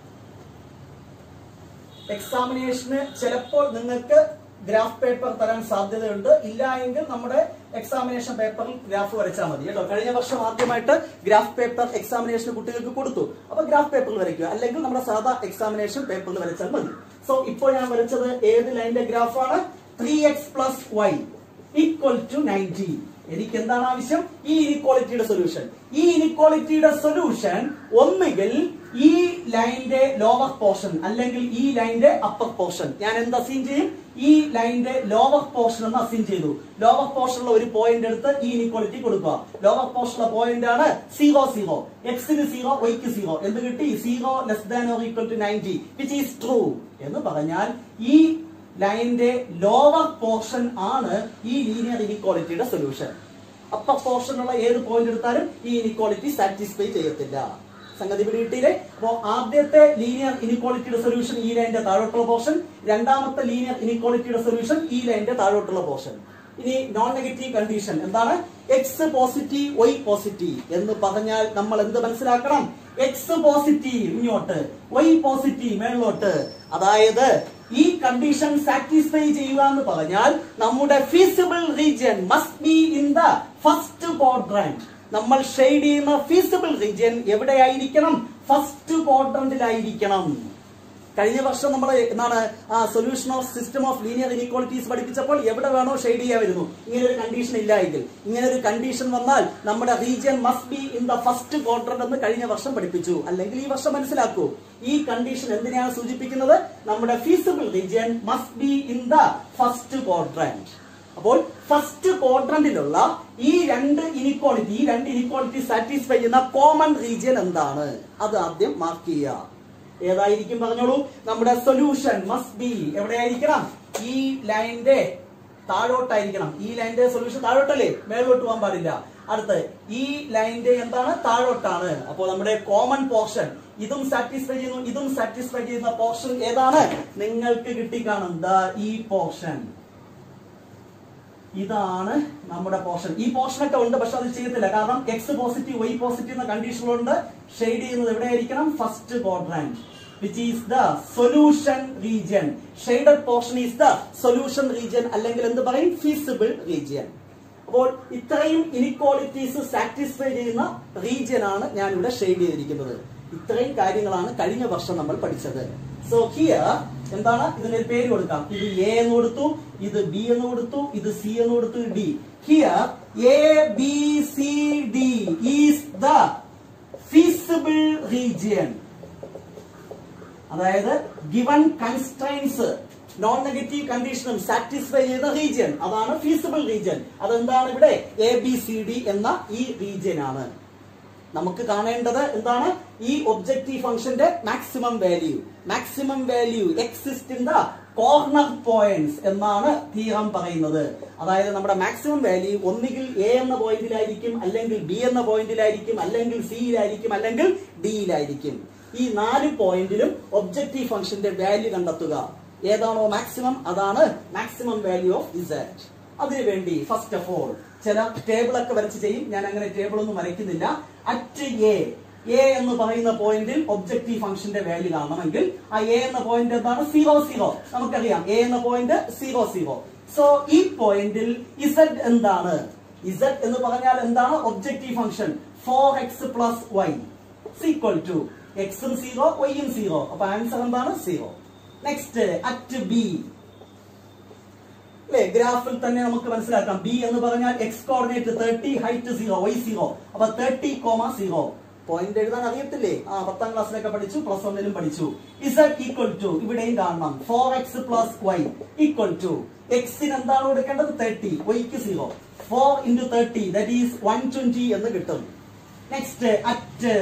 എക്സാമിനേഷന് ചിലപ്പോൾ നിങ്ങൾക്ക് ഗ്രാഫ് പേപ്പർ തരാൻ സാധ്യതയുണ്ട് ഇല്ല എങ്കിൽ നമ്മുടെ എക്സാമിനേഷൻ പേപ്പറിൽ ഗ്രാഫ് വരച്ചാൽ മതി കേട്ടോ കഴിഞ്ഞ വർഷം ആദ്യമായിട്ട് ഗ്രാഫ് പേപ്പർ എക്സാമിനേഷന് കുട്ടികൾക്ക് കൊടുത്തു അപ്പൊ ഗ്രാഫ് പേപ്പറിൽ വരയ്ക്കുക അല്ലെങ്കിൽ നമ്മുടെ സാധാ എക്സാമിനേഷൻ പേപ്പറിൽ വരച്ചാൽ മതി സോ ഇപ്പോൾ ഞാൻ വരച്ചത് ഏത് ലൈനിന്റെ ഗ്രാഫാണ് three x plus y equal to ninety എനിക്ക് എന്താണ് ആവശ്യം ഈ ഇനിക്വാളിറ്റിയുടെ സൊല്യൂഷൻ ഈ ഇനിക്വാളിറ്റിയുടെ സൊല്യൂഷൻ ഒന്നുകിൽ ഈ ലൈനിന്റെ ലോവർ പോർഷൻ അല്ലെങ്കിൽ ഈ ലൈനിന്റെ അപ്പർ പോർഷൻ ഞാൻ എന്ത് അസീൻ ചെയ്യും ഈ ലൈനിന്റെ ലോവർ പോർഷൻ എന്ന് അസീൻ ചെയ്തു ലോവർ പോർഷനുള്ള ഒരു പോയിന്റ് എടുത്ത് ഈ ഇനിക്വാളിറ്റി കൊടുക്കുക ലോവർ പോർഷനുള്ള പോയിന്റ് ആണ് സീറോ സീറോ എക്സിന് സീറോ വൈക്ക് സീറോ എന്ത് കിട്ടി zero less than or equal to ninety which is true എന്ന് പറഞ്ഞാൽ ഈ ലൈനിന്റെ ലോവർ പോർഷൻ ആണ് ഈ ലീനിയർ ഇനിക്വാളിറ്റിയുടെ സൊല്യൂഷൻ അപ്പർ പോർഷനുള്ള ഏത് പോയിന്റ് എടുത്താലും ഈ ഇനിക്വാളിറ്റി സാറ്റിസ്ഫൈ ചെയ്യത്തില്ല സംഗതി പിടികിട്ടിയില്ലേ അപ്പോ ആദ്യത്തെ ലീനിയർ ഇനിക്വാളിറ്റിയുടെ സൊല്യൂഷൻ ഈ ലൈനിന്റെ താഴോട്ടുള്ള പോർഷൻ രണ്ടാമത്തെ ലീനിയർ ഇനിക്വാളിറ്റിയുടെ സൊല്യൂഷൻ ഈ ലൈനിന്റെ താഴോട്ടുള്ള പോർഷൻ ഇനി നോൺ നെഗറ്റീവ് കണ്ടീഷൻ എന്താണ് എക്സ് പോസിറ്റീവ് വൈ പോസിറ്റീവ് എന്ന് പറഞ്ഞാൽ നമ്മൾ എന്ത് മനസ്സിലാക്കണം എക്സ് പോസിറ്റീവ് ഇങ്ങോട്ട് വൈ പോസിറ്റീവ് മേളിലോട്ട് അതായത് ഈ കണ്ടീഷൻ സാറ്റിസ്ഫൈ ചെയ്യുക എന്ന് പറഞ്ഞാൽ നമ്മുടെ feasible region must be in the first quadrant നമ്മൾ ഷെയ്ഡ് ചെയ്യുന്ന ഫീസിബിൾ റീജിയൻ എവിടെയായിരിക്കണം ഫസ്റ്റ് ക്വാഡ്രന്റിലായിരിക്കണം കഴിഞ്ഞ വർഷം നമ്മൾ എന്താണ് ആ solution of system of linear inequalities പഠിപ്പിച്ചപ്പോൾ എവിടെ വേണോ ഷെയ്ഡ് ചെയ്യാമായിരുന്നു ഇങ്ങനെ ഒരു കണ്ടീഷൻ ഇല്ല എങ്കിൽ ഇങ്ങനെ ഒരു കണ്ടീഷൻ വന്നാൽ നമ്മുടെ region must be in the first quarter എന്ന് കഴിഞ്ഞ വർഷം പഠിപ്പിച്ചു അല്ലെങ്കിൽ ഈ വർഷം മനസ്സിലാക്കൂ ഈ കണ്ടീഷൻ എന്തിനാണ് സൂചിപ്പിക്കുന്നത് നമ്മുടെ feasible region must be in the first quadrant അപ്പോൾ ഫസ്റ്റ് ക്വാഡ്രന്റിലുള്ള ഈ രണ്ട് ഇനിക്വാളിറ്റി ഈ രണ്ട് ഇനിക്വാളിറ്റി സാറ്റിസ്ഫൈ ചെയ്യുന്ന കോമൺ റീജിയൻ എന്താണ് അത് ആദ്യം മാർക്ക് ചെയ്യുക ഏതായിരിക്കും പറഞ്ഞോളൂ നമ്മുടെ സൊല്യൂഷൻ മസ്റ്റ് ബി എവിടെയായിരിക്കണം ഈ ലൈനിന്റെ താഴോട്ടായിരിക്കണം ഈ ലൈനിന്റെ സൊല്യൂഷൻ താഴോട്ടല്ലേ മേലോട്ട് പോകാൻ പാടില്ല അടുത്ത് ഈ ലൈനിന്റെ എന്താണ് താഴോട്ടാണ് അപ്പോൾ നമ്മുടെ കോമൺ പോർഷൻ ഇതും സാറ്റിസ്ഫൈ ചെയ്യുന്നു ഇതും സാറ്റിസ്ഫൈ ചെയ്യുന്ന പോർഷൻ ഏതാണ് നിങ്ങൾക്ക് കിട്ടിക്കാണും ദ ഈ പോർഷൻ ഇതാണ് നമ്മുടെ പോർഷൻ ഈ പോർഷൻ ഒക്കെ ഉണ്ട് പക്ഷെ അത് ചെയ്യത്തില്ല കാരണം എക്സ് പോസിറ്റീവ് വൈ പോസിറ്റീവ് എന്ന കണ്ടീഷനുകളുണ്ട് ഷെയ്ഡ് ചെയ്യുന്നത് എവിടെയായിരിക്കണം first quadrant which is the solution region shaded portion is the solution region അല്ലെങ്കിൽ എന്ത് പറയും ഫീസിബിൾ റീജിയൻ അപ്പോൾ ഇത്രയും ഇനിക്വാളിറ്റീസ് സാറ്റിസ്ഫൈ ചെയ്യുന്ന റീജിയൻ ആണ് ഞാൻ ഇവിടെ ഷെയ്ഡ് ചെയ്തിരിക്കുന്നത് ഇത്രയും കാര്യങ്ങളാണ് കഴിഞ്ഞ വർഷം നമ്മൾ പഠിച്ചത് സോ ഹിയർ എന്താണ് ഇതിനൊരു പേര് കൊടുക്കാം ഇത് എ എന്ന് കൊടുത്തു ഇത് ബി എന്ന് കൊടുത്തു ഇത് സി എന്ന് കൊടുത്തു D here A B C D is the feasible region അതായത് ഗിവൺ കൺസ്ട്രൈൻസ് നോൺ നെഗറ്റീവ് കണ്ടീഷനും സാറ്റിസ്ഫൈ ചെയ്ത റീജിയൻ അതാണ് ഫീസിബിൾ റീജിയൻ അതെന്താണ് ഇവിടെ എ ബി സി ഡി എന്ന ഈ റീജിയൻ ആണ് നമുക്ക് കാണേണ്ടത് എന്താണ് ഈ ഒബ്ജക്റ്റീവ് ഫംഗ്ഷന്റെ maximum value maximum value exist in the corner points എന്നാണ് തീരം പറയുന്നത് അതായത് നമ്മുടെ മാക്സിമം വാല്യൂ ഒന്നുകിൽ എ എന്ന പോയിന്റിലായിരിക്കും അല്ലെങ്കിൽ ബി എന്ന പോയിന്റിലായിരിക്കും അല്ലെങ്കിൽ സിയിലായിരിക്കും അല്ലെങ്കിൽ ഡിയിലായിരിക്കും ഈ നാല് പോയിന്റിലും ഒബ്ജക്റ്റീവ് ഫംഗ്ഷന്റെ വാല്യൂ കണ്ടെത്തുക ഏതാണോ മാക്സിമം അതാണ് മാക്സിമം വാല്യൂ ഓഫ് ഇസെറ്റ് അതിനുവേണ്ടി ഫസ്റ്റ് ഓഫ് ഓൾ ചില ടേബിൾ ഒക്കെ വരച്ച് ചെയ്യും ഞാൻ അങ്ങനെ ടേബിൾ ഒന്നും വരയ്ക്കുന്നില്ല അറ്റ് എ എ എന്ന് പറയുന്ന പോയിന്റിൽ ഒബ്ജക്റ്റീവ് ഫംഗ്ഷന്റെ വാല്യൂ കാണണമെങ്കിൽ ആ എ എന്ന പോയിന്റ് എന്താണ് സീറോ സീറോ നമുക്കറിയാം എ എന്ന പോയിന്റ് സീറോ സീറോ സോ ഈ പോയിന്റിൽ ഇസഡ് എന്താണ് ഇസഡ് എന്ന് പറഞ്ഞാൽ എന്താണ് objective function four x plus y equal to എക്സും സീറോ വൈയും സീറോ അപ്പൊ ആൻസർ എന്താണ് സീറോ നെക്സ്റ്റ് അറ്റ് ബി അല്ലെ ഗ്രാഫിൽ തന്നെ നമുക്ക് മനസ്സിലാക്കാം ബി എന്ന് പറഞ്ഞാൽ x coordinate thirty height zero y zero അപ്പൊ തേർട്ടി കോമ സീറോ പോയിന്റ് എഴുതാൻ അറിയത്തില്ലേ ആ പത്താം ക്ലാസ്സിലൊക്കെ പഠിച്ചു പ്ലസ് വണ്ണിലും പഠിച്ചു ഇസഡ് ഈക്വൽ ടു ഇവിടെയും കാണണം four x plus y equal to എക്സിന് എന്താണ് കൊടുക്കേണ്ടത് തേർട്ടി വൈക്ക് zero four into thirty that is one twenty എന്ന് കിട്ടും നെക്സ്റ്റ് അറ്റ്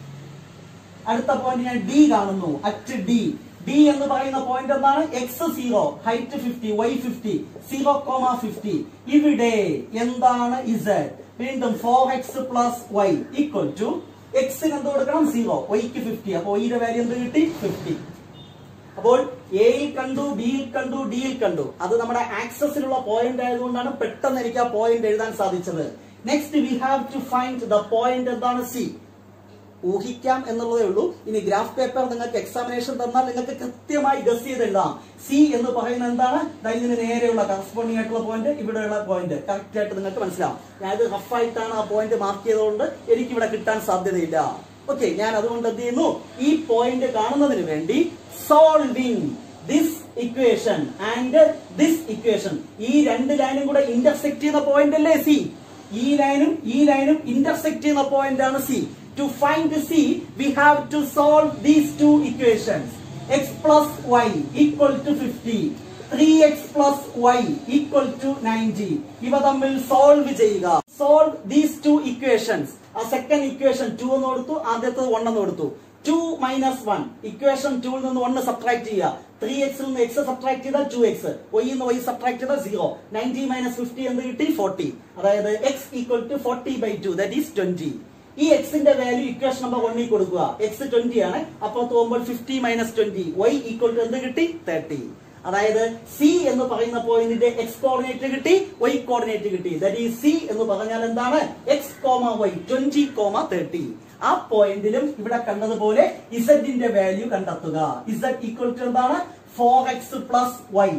അടുത്ത പോയിന്റ് ഞാൻ ഡി കാണുന്നു അറ്റ് ഡി ഡി എന്ന് പറയുന്ന പോയിന്റ് എന്താണ് x zero height fifty y fifty zero comma fifty ഇവിടെ എന്താണ് ഇസഡ് വീണ്ടും four x plus y equal to എക്സിന് എന്ത് കൊടുക്കണം സീറോ വൈക്ക് ഫിഫ്റ്റി അപ്പൊ വൈയുടെ വാല്യൂ എന്ത് കിട്ടി ഫിഫ്റ്റി അപ്പോൾ എയിൽ കണ്ടു ബിയിൽ കണ്ടു ഡിയിൽ കണ്ടു അത് നമ്മുടെ ആക്സസിലുള്ള പോയിന്റ് ആയതുകൊണ്ടാണ് പെട്ടെന്ന് എനിക്ക് ആ പോയിന്റ് എഴുതാൻ സാധിച്ചത് next we have to find the point എന്താണ് സി ഊഹിക്കാം എന്നുള്ളതേ ഉള്ളൂ ഇനി ഗ്രാഫ് പേപ്പർ നിങ്ങൾക്ക് എക്സാമിനേഷൻ തന്നാൽ നിങ്ങൾക്ക് കൃത്യമായി ഗസ് ചെയ്ത് എഴുതാം സി എന്ന് പറയുന്നത് എന്താണ് ദാ ഇതിന് നേരെയുള്ള കറസ്പോണ്ടിങ് ആയിട്ടുള്ള പോയിന്റ് ഇവിടെയുള്ള പോയിന്റ് കറക്റ്റ് ആയിട്ട് നിങ്ങൾക്ക് മനസ്സിലാവും ഞാനത് റഫായിട്ടാണ് ആ പോയിന്റ് മാർക്ക് ചെയ്തതുകൊണ്ട് എനിക്ക് ഇവിടെ കിട്ടാൻ സാധ്യതയില്ല ഓക്കെ ഞാൻ അതുകൊണ്ട് എന്ത് ചെയ്യുന്നു ഈ പോയിന്റ് കാണുന്നതിന് വേണ്ടി solving this equation and this equation ഈ രണ്ട് ലൈനും കൂടെ ഇന്റർസെക്ട് ചെയ്യുന്ന പോയിന്റ് അല്ലേ സി ഈ ലൈനും ഈ ലൈനും ഇന്റർസെക്ട് ചെയ്യുന്ന പോയിന്റ് ആണ് C to find C we have to solve these two equations x plus y equal to fifty three x plus y equal to ninety ഇവ തമ്മിൽ സോൾവ് ചെയ്യുക സോൾവ് ദീസ് ടു ഇക്വേഷൻസ് ആ second equation two എന്ന് കൊടുത്തു ആദ്യത്തത് one എന്ന് കൊടുത്തു to minus one equation ടൂവിൽ നിന്ന് വണ്ണ് സബ്ട്രാക്ട് ചെയ്യുക ത്രീ എക്സിൽ നിന്ന് എക്സ് സബ്ട്രാക്ട് ചെയ്താൽ ടു എക്സ് വൈ നിന്ന് വൈ സബ്ട്രാക്ട് ചെയ്താൽ സീറോ നയൻറ്റി മൈനസ് ഫിഫ്റ്റി എന്ത് കിട്ടി ഫോർട്ടി അതായത് x equal to forty by two that is twenty ഈ എക്സിന്റെ വാല്യൂ ഇക്വേഷൻ നമ്പർ വണ്ണിൽ കൊടുക്കുക എക്സ് ട്വന്റി ആണ് അപ്പോൾ തോന്നുമ്പോൾ fifty minus twenty y equal to എന്ത് കിട്ടി തേർട്ടി അതായത് സി എന്ന് പറയുന്ന പോയിന്റിന്റെ എക്സ് കോർഡിനേറ്റ് കിട്ടി വൈ കോർഡിനേറ്റ് കിട്ടി ദാറ്റ് ഈ സി എന്ന് പറഞ്ഞാൽ എന്താണ് x comma y twenty comma thirty ആ പോയിന്റിലും ഇവിടെ കണ്ടതുപോലെ ഇസഡിന്റെ വാല്യൂ കണ്ടെത്തുക ഇസഡ് ഈക്വൽ ടു എന്താണ് four x plus y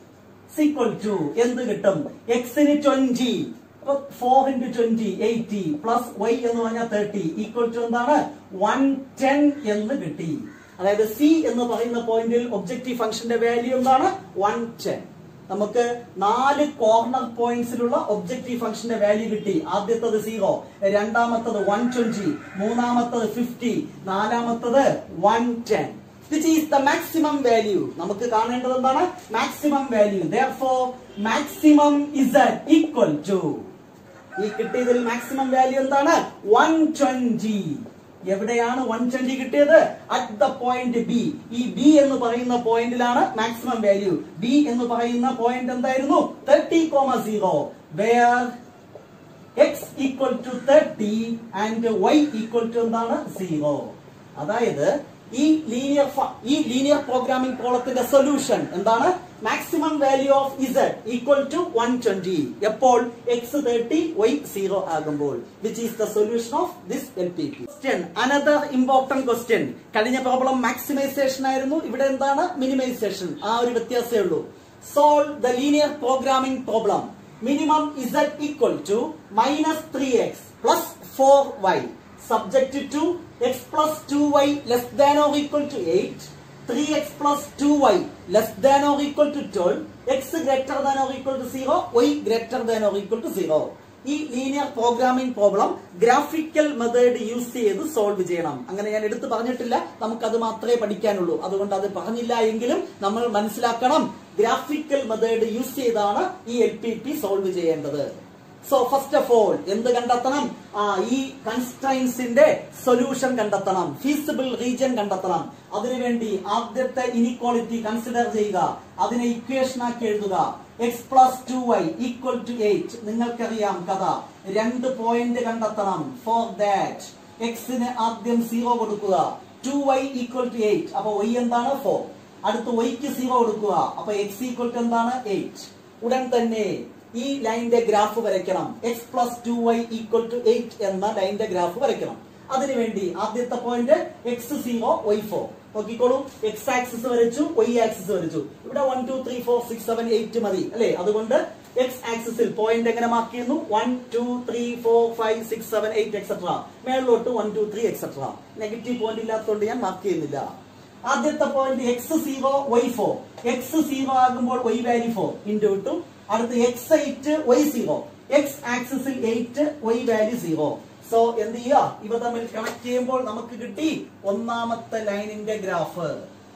equal to എന്ത് കിട്ടും എക്സിന് ട്വന്റി അപ്പൊ four into twenty eighty plus y എന്ന് പറഞ്ഞാൽ തേർട്ടി ഈക്വൽ ടു എന്താണ് വൺ ടെൻ എന്ന് കിട്ടി അതായത് സി എന്ന് പറയുന്ന പോയിന്റിൽ ഒബ്ജക്റ്റീവ് ഫംഗ്ഷന്റെ വാല്യൂ എന്താണ് വൺ ടെൻ നമുക്ക് നാല് കോർണർ പോയിന്റ്സിലുള്ള ഒബ്ജക്റ്റീവ് ഫംഗ്ഷന്റെ വാല്യൂ കിട്ടി ആദ്യത്തത് സീറോ രണ്ടാമത്തത് വൺ ട്വന്റി മൂന്നാമത്തത് ഫിഫ്റ്റി നാലാമത്തത് one ten which is the maximum value നമുക്ക് കാണേണ്ടത് എന്താണ് മാക്സിമം വാല്യൂ ദോർ മാക്സിമം ഇസ് ഈക്വൽ ടു ഈ കിട്ടിയതിൽ മാക്സിമം വാല്യൂ എന്താണ് വൺ ട്വന്റി എവിടെയാണ് വൺ ട്വന്റി കിട്ടിയത് അറ്റ് ദ പോയിന്റ് ബി ഈ ബി എന്ന് പറയുന്ന പോയിന്റിലാണ് മാക്സിമം വാല്യൂ ബി എന്ന് പറയുന്ന പോയിന്റ് എന്തായിരുന്നു thirty comma zero where x equal to thirty and y equal to എന്താണ് സീറോ അതായത് ഈ ലീനിയർ ഈ ലീനിയർ പ്രോഗ്രാമിംഗ് പ്രോബ്ലത്തിന്റെ സൊല്യൂഷൻ എന്താണ് maximum value of Z equal to one twenty എപ്പോൾ എക്സ് തേർട്ടി വൈ സീറോ ആകുമ്പോൾ which is the solution of this L P P question another important question കഴിഞ്ഞ problem maximization ആയിരുന്നു ഇവിടെ എന്താണ് minimization ആ ഒരു വ്യത്യാസമേ ഉള്ളൂ solve the linear programming problem minimum Z equal to minus three x plus four y subject to x plus two y less than or equal to eight three x plus two y less than or equal to twelve x greater than or equal to zero y greater than or equal to zero ഈ linear programming problem graphical method use ചെയ്ത് solve ചെയ്യണം അങ്ങനെ ഞാൻ എടുത്തു പറഞ്ഞിട്ടില്ല നമുക്കത് മാത്രമേ പഠിക്കാനുള്ളൂ അതുകൊണ്ട് അത് പറഞ്ഞില്ല എങ്കിലും നമ്മൾ മനസ്സിലാക്കണം ഗ്രാഫിക്കൽ മെത്തേഡ് യൂസ് ചെയ്താണ് ഈ എൽ പി പി സോൾവ് ചെയ്യേണ്ടത് സോ ഫസ്റ്റ് ഓഫ് ഓൾ എന്ത് കണ്ടെത്തണം ആ ഈ കൺസ്ട്രൈൻസിന്റെ സൊല്യൂഷൻ കണ്ടെത്തണം ഫീസിബിൾ റീജിയൻ കണ്ടെത്തണം അതിനുവേണ്ടി ആദ്യത്തെ ഇനിക്വാളിറ്റി കൺസിഡർ ചെയ്യുക അതിനെ ഇക്വേഷൻ ആക്കി എഴുതുക x plus two y equal to eight നിങ്ങൾക്കറിയാം കഥ രണ്ട് പോയിന്റ് കണ്ടെത്തണം ഫോർ ദാറ്റ് എക്സിന് ആദ്യം സീറോ കൊടുക്കുക two y equal to eight അപ്പൊ വൈ എന്താണ് ഫോർ അടുത്ത് വൈക്ക് സീറോ കൊടുക്കുക അപ്പൊ എക്സ് ഈക്വൽ ടു എന്താണ് എയ്റ്റ് ഉടൻ തന്നെ ഈ ലൈനിന്റെ ഗ്രാഫ് വരയ്ക്കണം x plus two y equal to eight എന്ന ലൈനിന്റെ ഗ്രാഫ് വരയ്ക്കണം അതിനുവേണ്ടി ആദ്യത്തെ point x zero y four നോക്കിക്കോളൂ എക്സ് ആക്സിസ് വരച്ചു വൈ ആക്സിസ് വരച്ചു ഇവിടെ one two three four six seven eight മതി അല്ലെ അതുകൊണ്ട് എക്സ് ആക്സിസിൽ പോയിന്റ് എങ്ങനെ മാർക്ക് ചെയ്യുന്നു one two three four five six seven eight etcetera മേളിലോട്ട് one two three etcetera negative point ഇല്ലാത്തതുകൊണ്ട് ഞാൻ മാർക്ക് ചെയ്യുന്നില്ല ആദ്യത്തെ point x zero y four x zero ആകുമ്പോൾ വൈ വാല്യൂ ഫോർ ഇൻറ്റു കിട്ടും അടുത്ത് x eight y zero x ആക്സിസിൽ eight y value zero so എന്ത് ചെയ്യുക ഇവ തമ്മിൽ കണക്ട് ചെയ്യുമ്പോൾ നമുക്ക് കിട്ടി ഒന്നാമത്തെ ലൈനിന്റെ ഗ്രാഫ്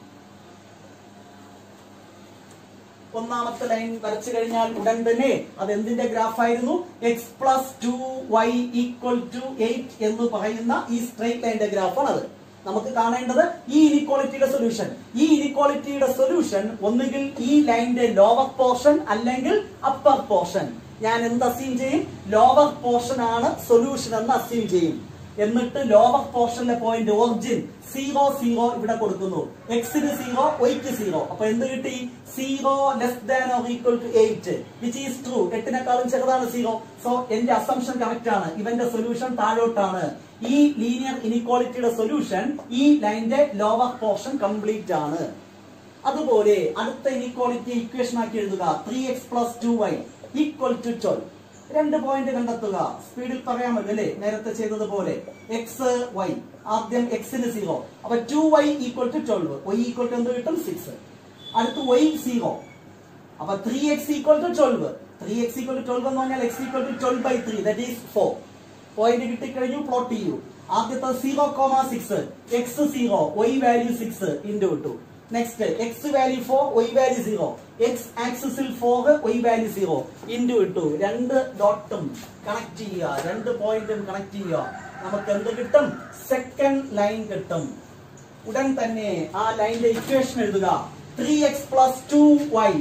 ഒന്നാമത്തെ ലൈൻ വരച്ചു കഴിഞ്ഞാൽ ഉടൻ തന്നെ അത് എന്തിന്റെ ഗ്രാഫ് ആയിരുന്നു x plus two y equal to eight എന്ന് പറയുന്ന ഈ സ്ട്രൈറ്റ് ലൈനിന്റെ ഗ്രാഫാണ് അത് നമുക്ക് കാണേണ്ടത് ഈ ഇനിക്വാളിറ്റിയുടെ സൊല്യൂഷൻ ഈ ഇനിക്വാളിറ്റിയുടെ സൊല്യൂഷൻ ഒന്നുകിൽ ഈ ലൈനിന്റെ ലോവർ പോർഷൻ അല്ലെങ്കിൽ അപ്പർ പോർഷൻ ഞാൻ എന്ത് അസ്യൂം ചെയ്യും ലോവർ പോർഷൻ ആണ് സൊല്യൂഷൻ എന്ന് അസ്യൂം ചെയ്യും എന്നിട്ട് ലോവർ പോർഷനിലെ പോയിന്റ് ഒറിജിൻ സീറോ സീറോ ഇവിടെ കൊടുക്കുന്നു എക്സിന് സീറോ വൈക്ക് സീറോ അപ്പൊ എന്ത് കിട്ടി zero less than or equal to eight which is true എട്ടിനെക്കാളും ചെറുതാണ് സീറോ സോ എന്റെ അസംഷൻ കറക്റ്റ് ആണ് ഇവന്റെ സൊല്യൂഷൻ താഴോട്ടാണ് ഈ ലീനിയർ ഇനിക്വാളിറ്റിയുടെ സൊല്യൂഷൻ ഈ ലൈനിന്റെ ലോവർ പോർഷൻ കംപ്ലീറ്റ് ആണ് അതുപോലെ അടുത്ത ഇനിക്വാളിറ്റി ഇക്വേഷൻ ആക്കി എഴുതുക three x plus two y equal to twelve രണ്ട് പോയിന്റ് കണ്ടെത്തുക സ്പീഡിൽ പറയാൻ മതി അല്ലേ നേരത്തെ ചെയ്തതുപോലെ എക്സ് വൈ ആദ്യം എക്സിന് സീറോ അപ്പൊ two y equal to twelve y equal to എന്ത് കിട്ടും സിക്സ് അടുത്ത് വൈ സീറോ അപ്പൊ three x equal to twelve three x equal to twelve എന്ന് പറഞ്ഞാൽ x equal to twelve by three that is four point കിട്ടിക്കഴിഞ്ഞു plot ചെയ്യൂ ആദ്യത്തെ zero comma six x zero y value six into കിട്ടു next x value four y value zero x ആക്സിസിൽ four y value zero into ഇട്ടു രണ്ട് ഡോട്ടും connect ചെയ്യുക രണ്ട് പോയിന്റും കണക്ട് ചെയ്യുക നമുക്ക് എന്ത് കിട്ടും സെക്കൻഡ് ലൈൻ കിട്ടും ഉടൻ തന്നെ ആ ലൈനിന്റെ ഇക്വേഷൻ എഴുതുക three x plus two y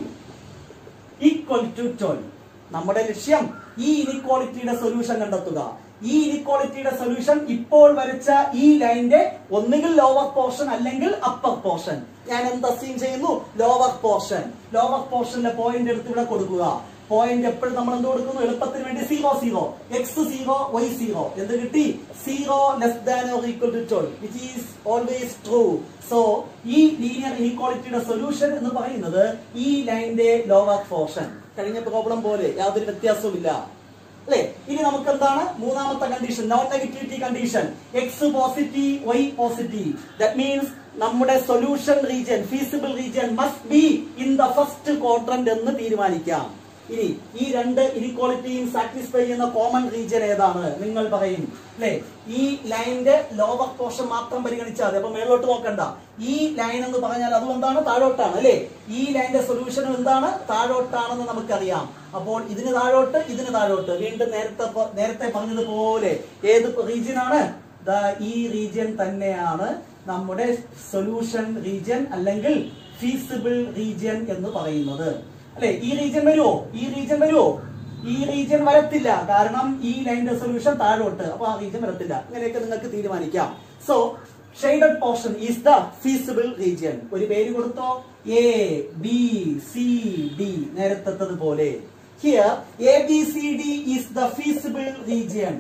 equal to twelve നമ്മുടെ ലക്ഷ്യം ഈ ഇനിക്വാളിറ്റിയുടെ സൊല്യൂഷൻ കണ്ടെത്തുക ഈ ഇനിക്വാളിറ്റിയുടെ സൊല്യൂഷൻ ഇപ്പോൾ വരച്ച ഈ ലൈനിന്റെ ഒന്നുകിൽ ലോവർ പോർഷൻ അല്ലെങ്കിൽ അപ്പർ പോർഷൻ ഞാൻ എന്ത് അസ്യൂം ചെയ്യുന്നു ലോവർ പോർഷൻ ലോവർ പോർഷനിലെ പോയിന്റ് എടുത്ത് ഇവിടെ കൊടുക്കുക പോയിന്റ് എപ്പോഴും നമ്മൾ എന്ത് കൊടുക്കുന്നു എളുപ്പത്തിന് വേണ്ടി zero zero x zero y zero എന്ത് കിട്ടി zero less than or equal to twelve which is always true so ഈ ലീനിയർ ഇനിക്വാളിറ്റിയുടെ സൊല്യൂഷൻ എന്ന് പറയുന്നത് ഈ ലൈനിന്റെ ലോവർ പോർഷൻ കഴിഞ്ഞ പ്രോബ്ലം പോലെ യാതൊരു വ്യത്യാസവുമില്ല അല്ലെ ഇനി നമുക്ക് എന്താണ് മൂന്നാമത്തെ condition non negativity condition x positive y positive that means നമ്മുടെ solution region feasible region must be in the first quadrant എന്ന് തീരുമാനിക്കാം ഇനി ഈ രണ്ട് ഇനിക്വാളിറ്റിയും സാറ്റിസ്ഫൈ ചെയ്യുന്ന കോമൺ റീജിയൻ ഏതാണ് നിങ്ങൾ പറയും അല്ലെ ഈ ലൈനിന്റെ ലോവർ പോർഷൻ മാത്രം പരിഗണിച്ചാൽ മതി അപ്പൊ മേലോട്ട് നോക്കണ്ട ഈ ലൈൻ എന്ന് പറഞ്ഞാൽ അതും എന്താണ് താഴോട്ടാണ് അല്ലെ ഈ ലൈനിന്റെ സൊല്യൂഷനും എന്താണ് താഴോട്ടാണെന്ന് നമുക്കറിയാം അപ്പോൾ ഇതിന് താഴോട്ട് ഇതിന് താഴോട്ട് വീണ്ടും നേരത്തെ പ- നേരത്തെ പറഞ്ഞതുപോലെ ഏത് റീജിയൻ ആണ് ദാ ഈ റീജിയൻ തന്നെയാണ് നമ്മുടെ സൊല്യൂഷൻ റീജിയൻ അല്ലെങ്കിൽ ഫീസിബിൾ റീജിയൻ എന്ന് പറയുന്നത് അല്ലെ ഈ റീജിയൻ വരുമോ ഈ റീജിയൻ വരുമോ ഈ റീജിയൻ വരത്തില്ല കാരണം ഈ ലൈനിന്റെ സൊല്യൂഷൻ താഴോട്ട് അപ്പൊ ആ റീജിയൻ വരത്തില്ല ഇങ്ങനെയൊക്കെ നിങ്ങൾക്ക് തീരുമാനിക്കാം so shaded portion is the feasible region ഒരു പേര് കൊടുത്തോ എ ബി സി ഡി നേരത്തത് പോലെ here A B C D is the feasible region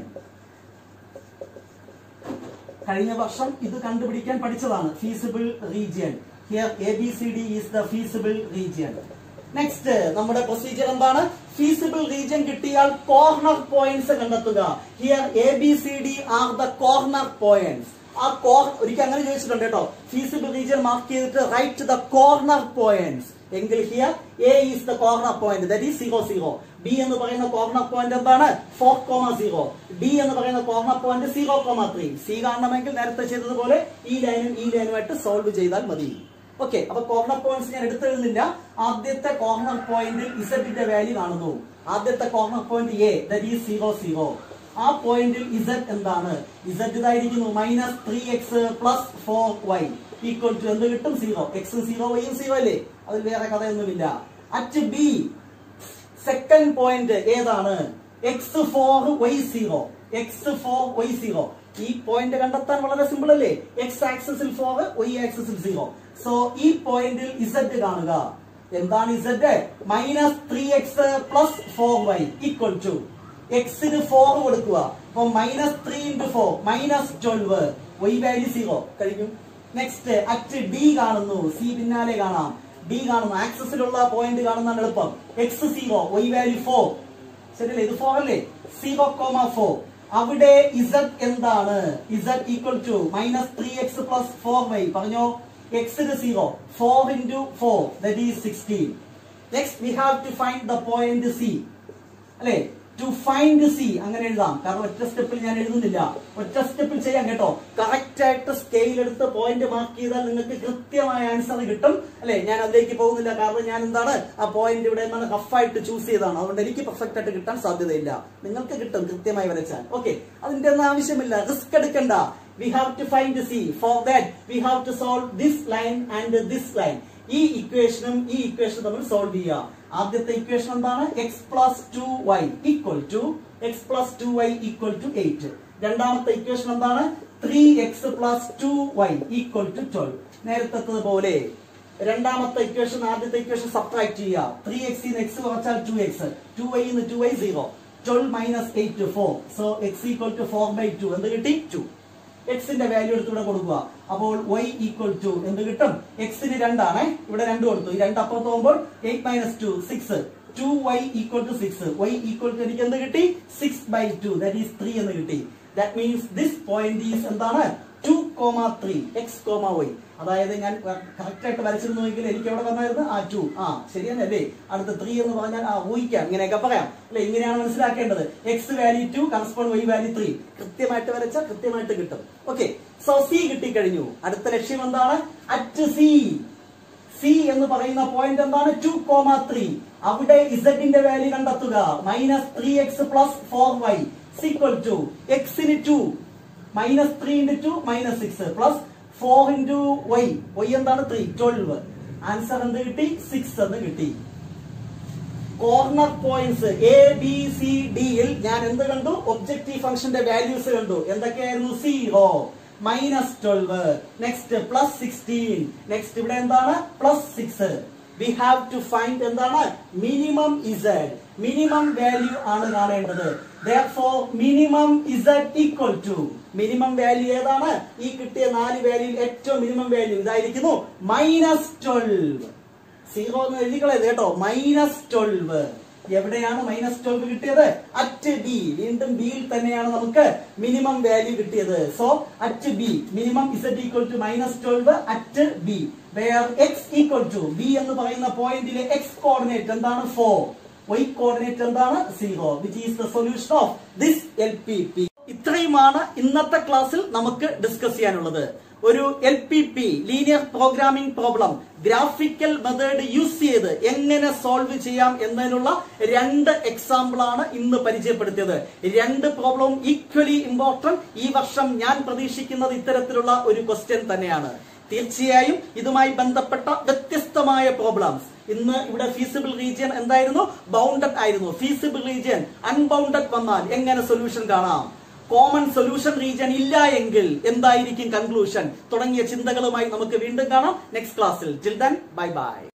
കഴിഞ്ഞ വർഷം ഇത് കണ്ടുപിടിക്കാൻ പഠിച്ചതാണ് feasible region here A B C D is the feasible region next നമ്മുടെ പ്രൊസീജിയർ എന്താണ് ഫീസിബിൾ റീജിയൻ കിട്ടിയാൽ കോർണർ പോയിന്റ്സ് കണ്ടെത്തുക here A B C D are the corner points ആ കോർ ഒരിക്കൽ അങ്ങനെ ചോദിച്ചിട്ടുണ്ട് കേട്ടോ ഫീസിബിൾ റീജിയൻ മാർക്ക് ചെയ്തിട്ട് റൈറ്റ് ദ കോർണർ പോയിന്റ്സ് എങ്കിൽ here A is the corner point that is zero zero B എന്ന് പറയുന്ന കോർണർ പോയിന്റ് എന്താണ് ഫോർ കോമ സീറോ ഡി എന്ന് പറയുന്ന corner point zero comma three C കാണണമെങ്കിൽ നേരത്തെ ചെയ്തതുപോലെ ഈ ലൈനും ഈ ലൈനുമായിട്ട് സോൾവ് ചെയ്താൽ മതി ഓക്കെ അപ്പൊ കോർണർ പോയിന്റ്സ് ഞാൻ എടുത്തെഴുതുന്നില്ല ആദ്യത്തെ കോർണർ പോയിന്റിൽ ഇസഡിന്റെ വാല്യൂ കാണുന്നു ആദ്യത്തെ corner point A that is zero zero ആ പോയിന്റിൽ ഇസഡ് എന്താണ് ഇസഡ് ഇതായിരിക്കുന്നു minus three x plus four y equal to എന്ത് കിട്ടും സീറോ എക്സ് സീറോ വൈയും സീറോ അല്ലേ അതിൽ വേറെ കഥയൊന്നുമില്ല അറ്റ് ബി സെക്കൻഡ് പോയിന്റ് ഏതാണ് x four y zero x four y zero ഈ പോയിന്റ് കണ്ടെത്താൻ വളരെ സിമ്പിൾ അല്ലേ എക്സ് ആക്സിസിൽ ഫോർ വൈ ആക്സിസിൽ സീറോ സോ ഈ പോയിന്റിൽ ഇസഡ് കാണുക എന്താണ് Z minus three x plus four y equal to എക്സിന് ഫോർ കൊടുക്കുക അപ്പൊ minus three into four minus twelve y value zero കഴിഞ്ഞു നെക്സ്റ്റ് അറ്റ് ഡി കാണുന്നു സി പിന്നാലെ കാണാം ഡി കാണുന്നു ആക്സസിലുള്ള പോയിന്റ് കാണുന്നതാണ് എളുപ്പം x zero y value four ശരിയല്ലേ ഇത് ഫോർ അല്ലേ സീറോ കോമ ഫോർ അവിടെ ഇസഡ് എന്താണ് Z equal to minus three x plus four y പറഞ്ഞോ എക്സിന് zero four into four that is sixteen next we have to find the point C അല്ലെ to find C അങ്ങനെ എഴുതാം കാരണം ഒറ്റ സ്റ്റെപ്പിൽ ഞാൻ എഴുതുന്നില്ല ഒറ്റ സ്റ്റെപ്പിൽ ചെയ്യാം കേട്ടോ കറക്റ്റ് ആയിട്ട് സ്കെയിൽ എടുത്ത് പോയിന്റ് മാർക്ക് ചെയ്താൽ നിങ്ങൾക്ക് കൃത്യമായ ആൻസർ കിട്ടും അല്ലെ ഞാൻ അതിലേക്ക് പോകുന്നില്ല കാരണം ഞാൻ എന്താണ് ആ പോയിന്റ് ഇവിടെ നിന്നാണ് റഫായിട്ട് ചൂസ് ചെയ്തതാണ് അതുകൊണ്ട് എനിക്ക് പെർഫെക്റ്റ് ആയിട്ട് കിട്ടാൻ സാധ്യതയില്ല നിങ്ങൾക്ക് കിട്ടും കൃത്യമായി വരച്ചാൽ ഓക്കെ അതിന്റെ ഒന്നും ആവശ്യമില്ല റിസ്ക് എടുക്കണ്ട we have to find C for that we have to solve this line and this line ഈ ഇക്വേഷനും ഈ ഇക്വേഷനും തമ്മിൽ സോൾവ് ചെയ്യുക ആദ്യത്തെ ഇക്വേഷൻ എന്താണ് x plus two y equal to x plus two y equal to eight രണ്ടാമത്തെ equation എന്താണ് three x plus two y equal to twelve നേരത്തെ പോലെ രണ്ടാമത്തെ ഇക്വേഷൻ ആദ്യത്തെ ഇക്വേഷൻ സബ്ട്രാക്ട് ചെയ്യുക ത്രീ എക്സ് എക്സ് കുറച്ചാൽ two x two y two y zero twelve minus eight four so x equal to four by two എന്ത് കിട്ടി to എക്സിന്റെ value എടുത്ത് ഇവിടെ കൊടുക്കുക അപ്പോൾ y ഈക്വൽ ടു എന്ത് കിട്ടും എക്സിന് രണ്ടാണ് ഇവിടെ രണ്ട് കൊടുത്തു ഈ രണ്ട് അപ്പുറത്ത് പോകുമ്പോൾ eight minus two six two y equal to six y equal to എനിക്ക് എന്ത് കിട്ടി six by two that is three എന്ന് കിട്ടി that means this point is എന്താണ് two comma three x comma y അതായത് ഞാൻ കറക്റ്റ് ആയിട്ട് വരച്ചിരുന്നുവെങ്കിൽ എനിക്ക് എവിടെ വന്നായിരുന്നു ആ ടു ആ ശരിയല്ലേ അല്ലേ അടുത്ത ത്രീ എന്ന് പറഞ്ഞാൽ ആ ഊഹിക്കാം ഇങ്ങനെയൊക്കെ പറയാം അല്ലെ ഇങ്ങനെയാണ് മനസ്സിലാക്കേണ്ടത് x value two correspond y value three കൃത്യമായിട്ട് വരച്ചാൽ കൃത്യമായിട്ട് കിട്ടും ഓക്കെ സോ സി കിട്ടിക്കഴിഞ്ഞു അടുത്ത ലക്ഷ്യം എന്താണ് അറ്റ് സി സി എന്ന് പറയുന്ന പോയിന്റ് എന്താണ് ടു കോമ ത്രീ അവിടെ ഇസഡിന്റെ വാല്യൂ കണ്ടെത്തുക minus three x plus four y equal to എക്സിന് two minus three into two minus six plus four into y y എന്താണ് ത്രീ ട്വൽവ് ആൻസർ എന്ത് കിട്ടി സിക്സ് എന്ന് കിട്ടി corner points A B C ഡിയിൽ ഞാൻ എന്ത് കണ്ടു ഒബ്ജക്റ്റീവ് ഫംഗ്ഷന്റെ വാല്യൂസ് കണ്ടു എന്തൊക്കെയായിരുന്നു zero minus twelve next plus sixteen next ഇവിടെ എന്താണ് plus six we have to find എന്താണ് മിനിമം ഇസഡ് മിനിമം വാല്യൂ ആണ് കാണേണ്ടത് therefore minimum Z equal to minimum value ഏതാണ് ഈ കിട്ടിയ നാല് വാല്യൂ ഏറ്റവും മിനിമം വാല്യൂ ഇതായിരിക്കുന്നു മൈനസ് ട്വൽവ് സീറോ എന്ന് എഴുതിക്കളയത് കേട്ടോ മൈനസ് ട്വൽവ് എവിടെയാണ് മൈനസ് ട്വൽവ് കിട്ടിയത് അറ്റ് ബി വീണ്ടും ബിയിൽ തന്നെയാണ് നമുക്ക് മിനിമം വാല്യൂ കിട്ടിയത് so at B minimum Z equal to minus twelve at B where x equal to B എന്ന് പറയുന്ന പോയിന്റിലെ എക്സ് കോർഡിനേറ്റ് എന്താണ് ഫോർ വൈ കോർഡിനേറ്റ് എന്താണ് zero which is the solution of this L P P ഇത്രയുമാണ് ഇന്നത്തെ ക്ലാസ്സിൽ നമുക്ക് discuss ചെയ്യാനുള്ളത് ഒരു L P P linear programming problem graphical method use ചെയ്ത് എങ്ങനെ സോൾവ് ചെയ്യാം എന്നതിനുള്ള രണ്ട് എക്സാമ്പിൾ ആണ് ഇന്ന് പരിചയപ്പെടുത്തിയത് രണ്ട് പ്രോബ്ലവും ഈക്വലി ഇമ്പോർട്ടന്റ് ഈ വർഷം ഞാൻ പ്രതീക്ഷിക്കുന്നത് ഇത്തരത്തിലുള്ള ഒരു ക്വസ്റ്റ്യൻ തന്നെയാണ് തീർച്ചയായും ഇതുമായി ബന്ധപ്പെട്ട വ്യത്യസ്തമായ പ്രോബ്ലംസ് ഇന്ന് ഇവിടെ ഫീസിബിൾ റീജിയൻ എന്തായിരുന്നു ബൗണ്ടഡ് ആയിരുന്നു ഫീസിബിൾ റീജിയൻ അൺബൗണ്ടഡ് വന്നാൽ എങ്ങനെ സൊല്യൂഷൻ കാണാം കോമൺ സൊല്യൂഷൻ റീജിയൻ ഇല്ല എങ്കിൽ എന്തായിരിക്കും കൺക്ലൂഷൻ തുടങ്ങിയ ചിന്തകളുമായി നമുക്ക് വീണ്ടും കാണാം നെക്സ്റ്റ് ക്ലാസ്സിൽ ടിൽ ദൻ ബൈ ബൈ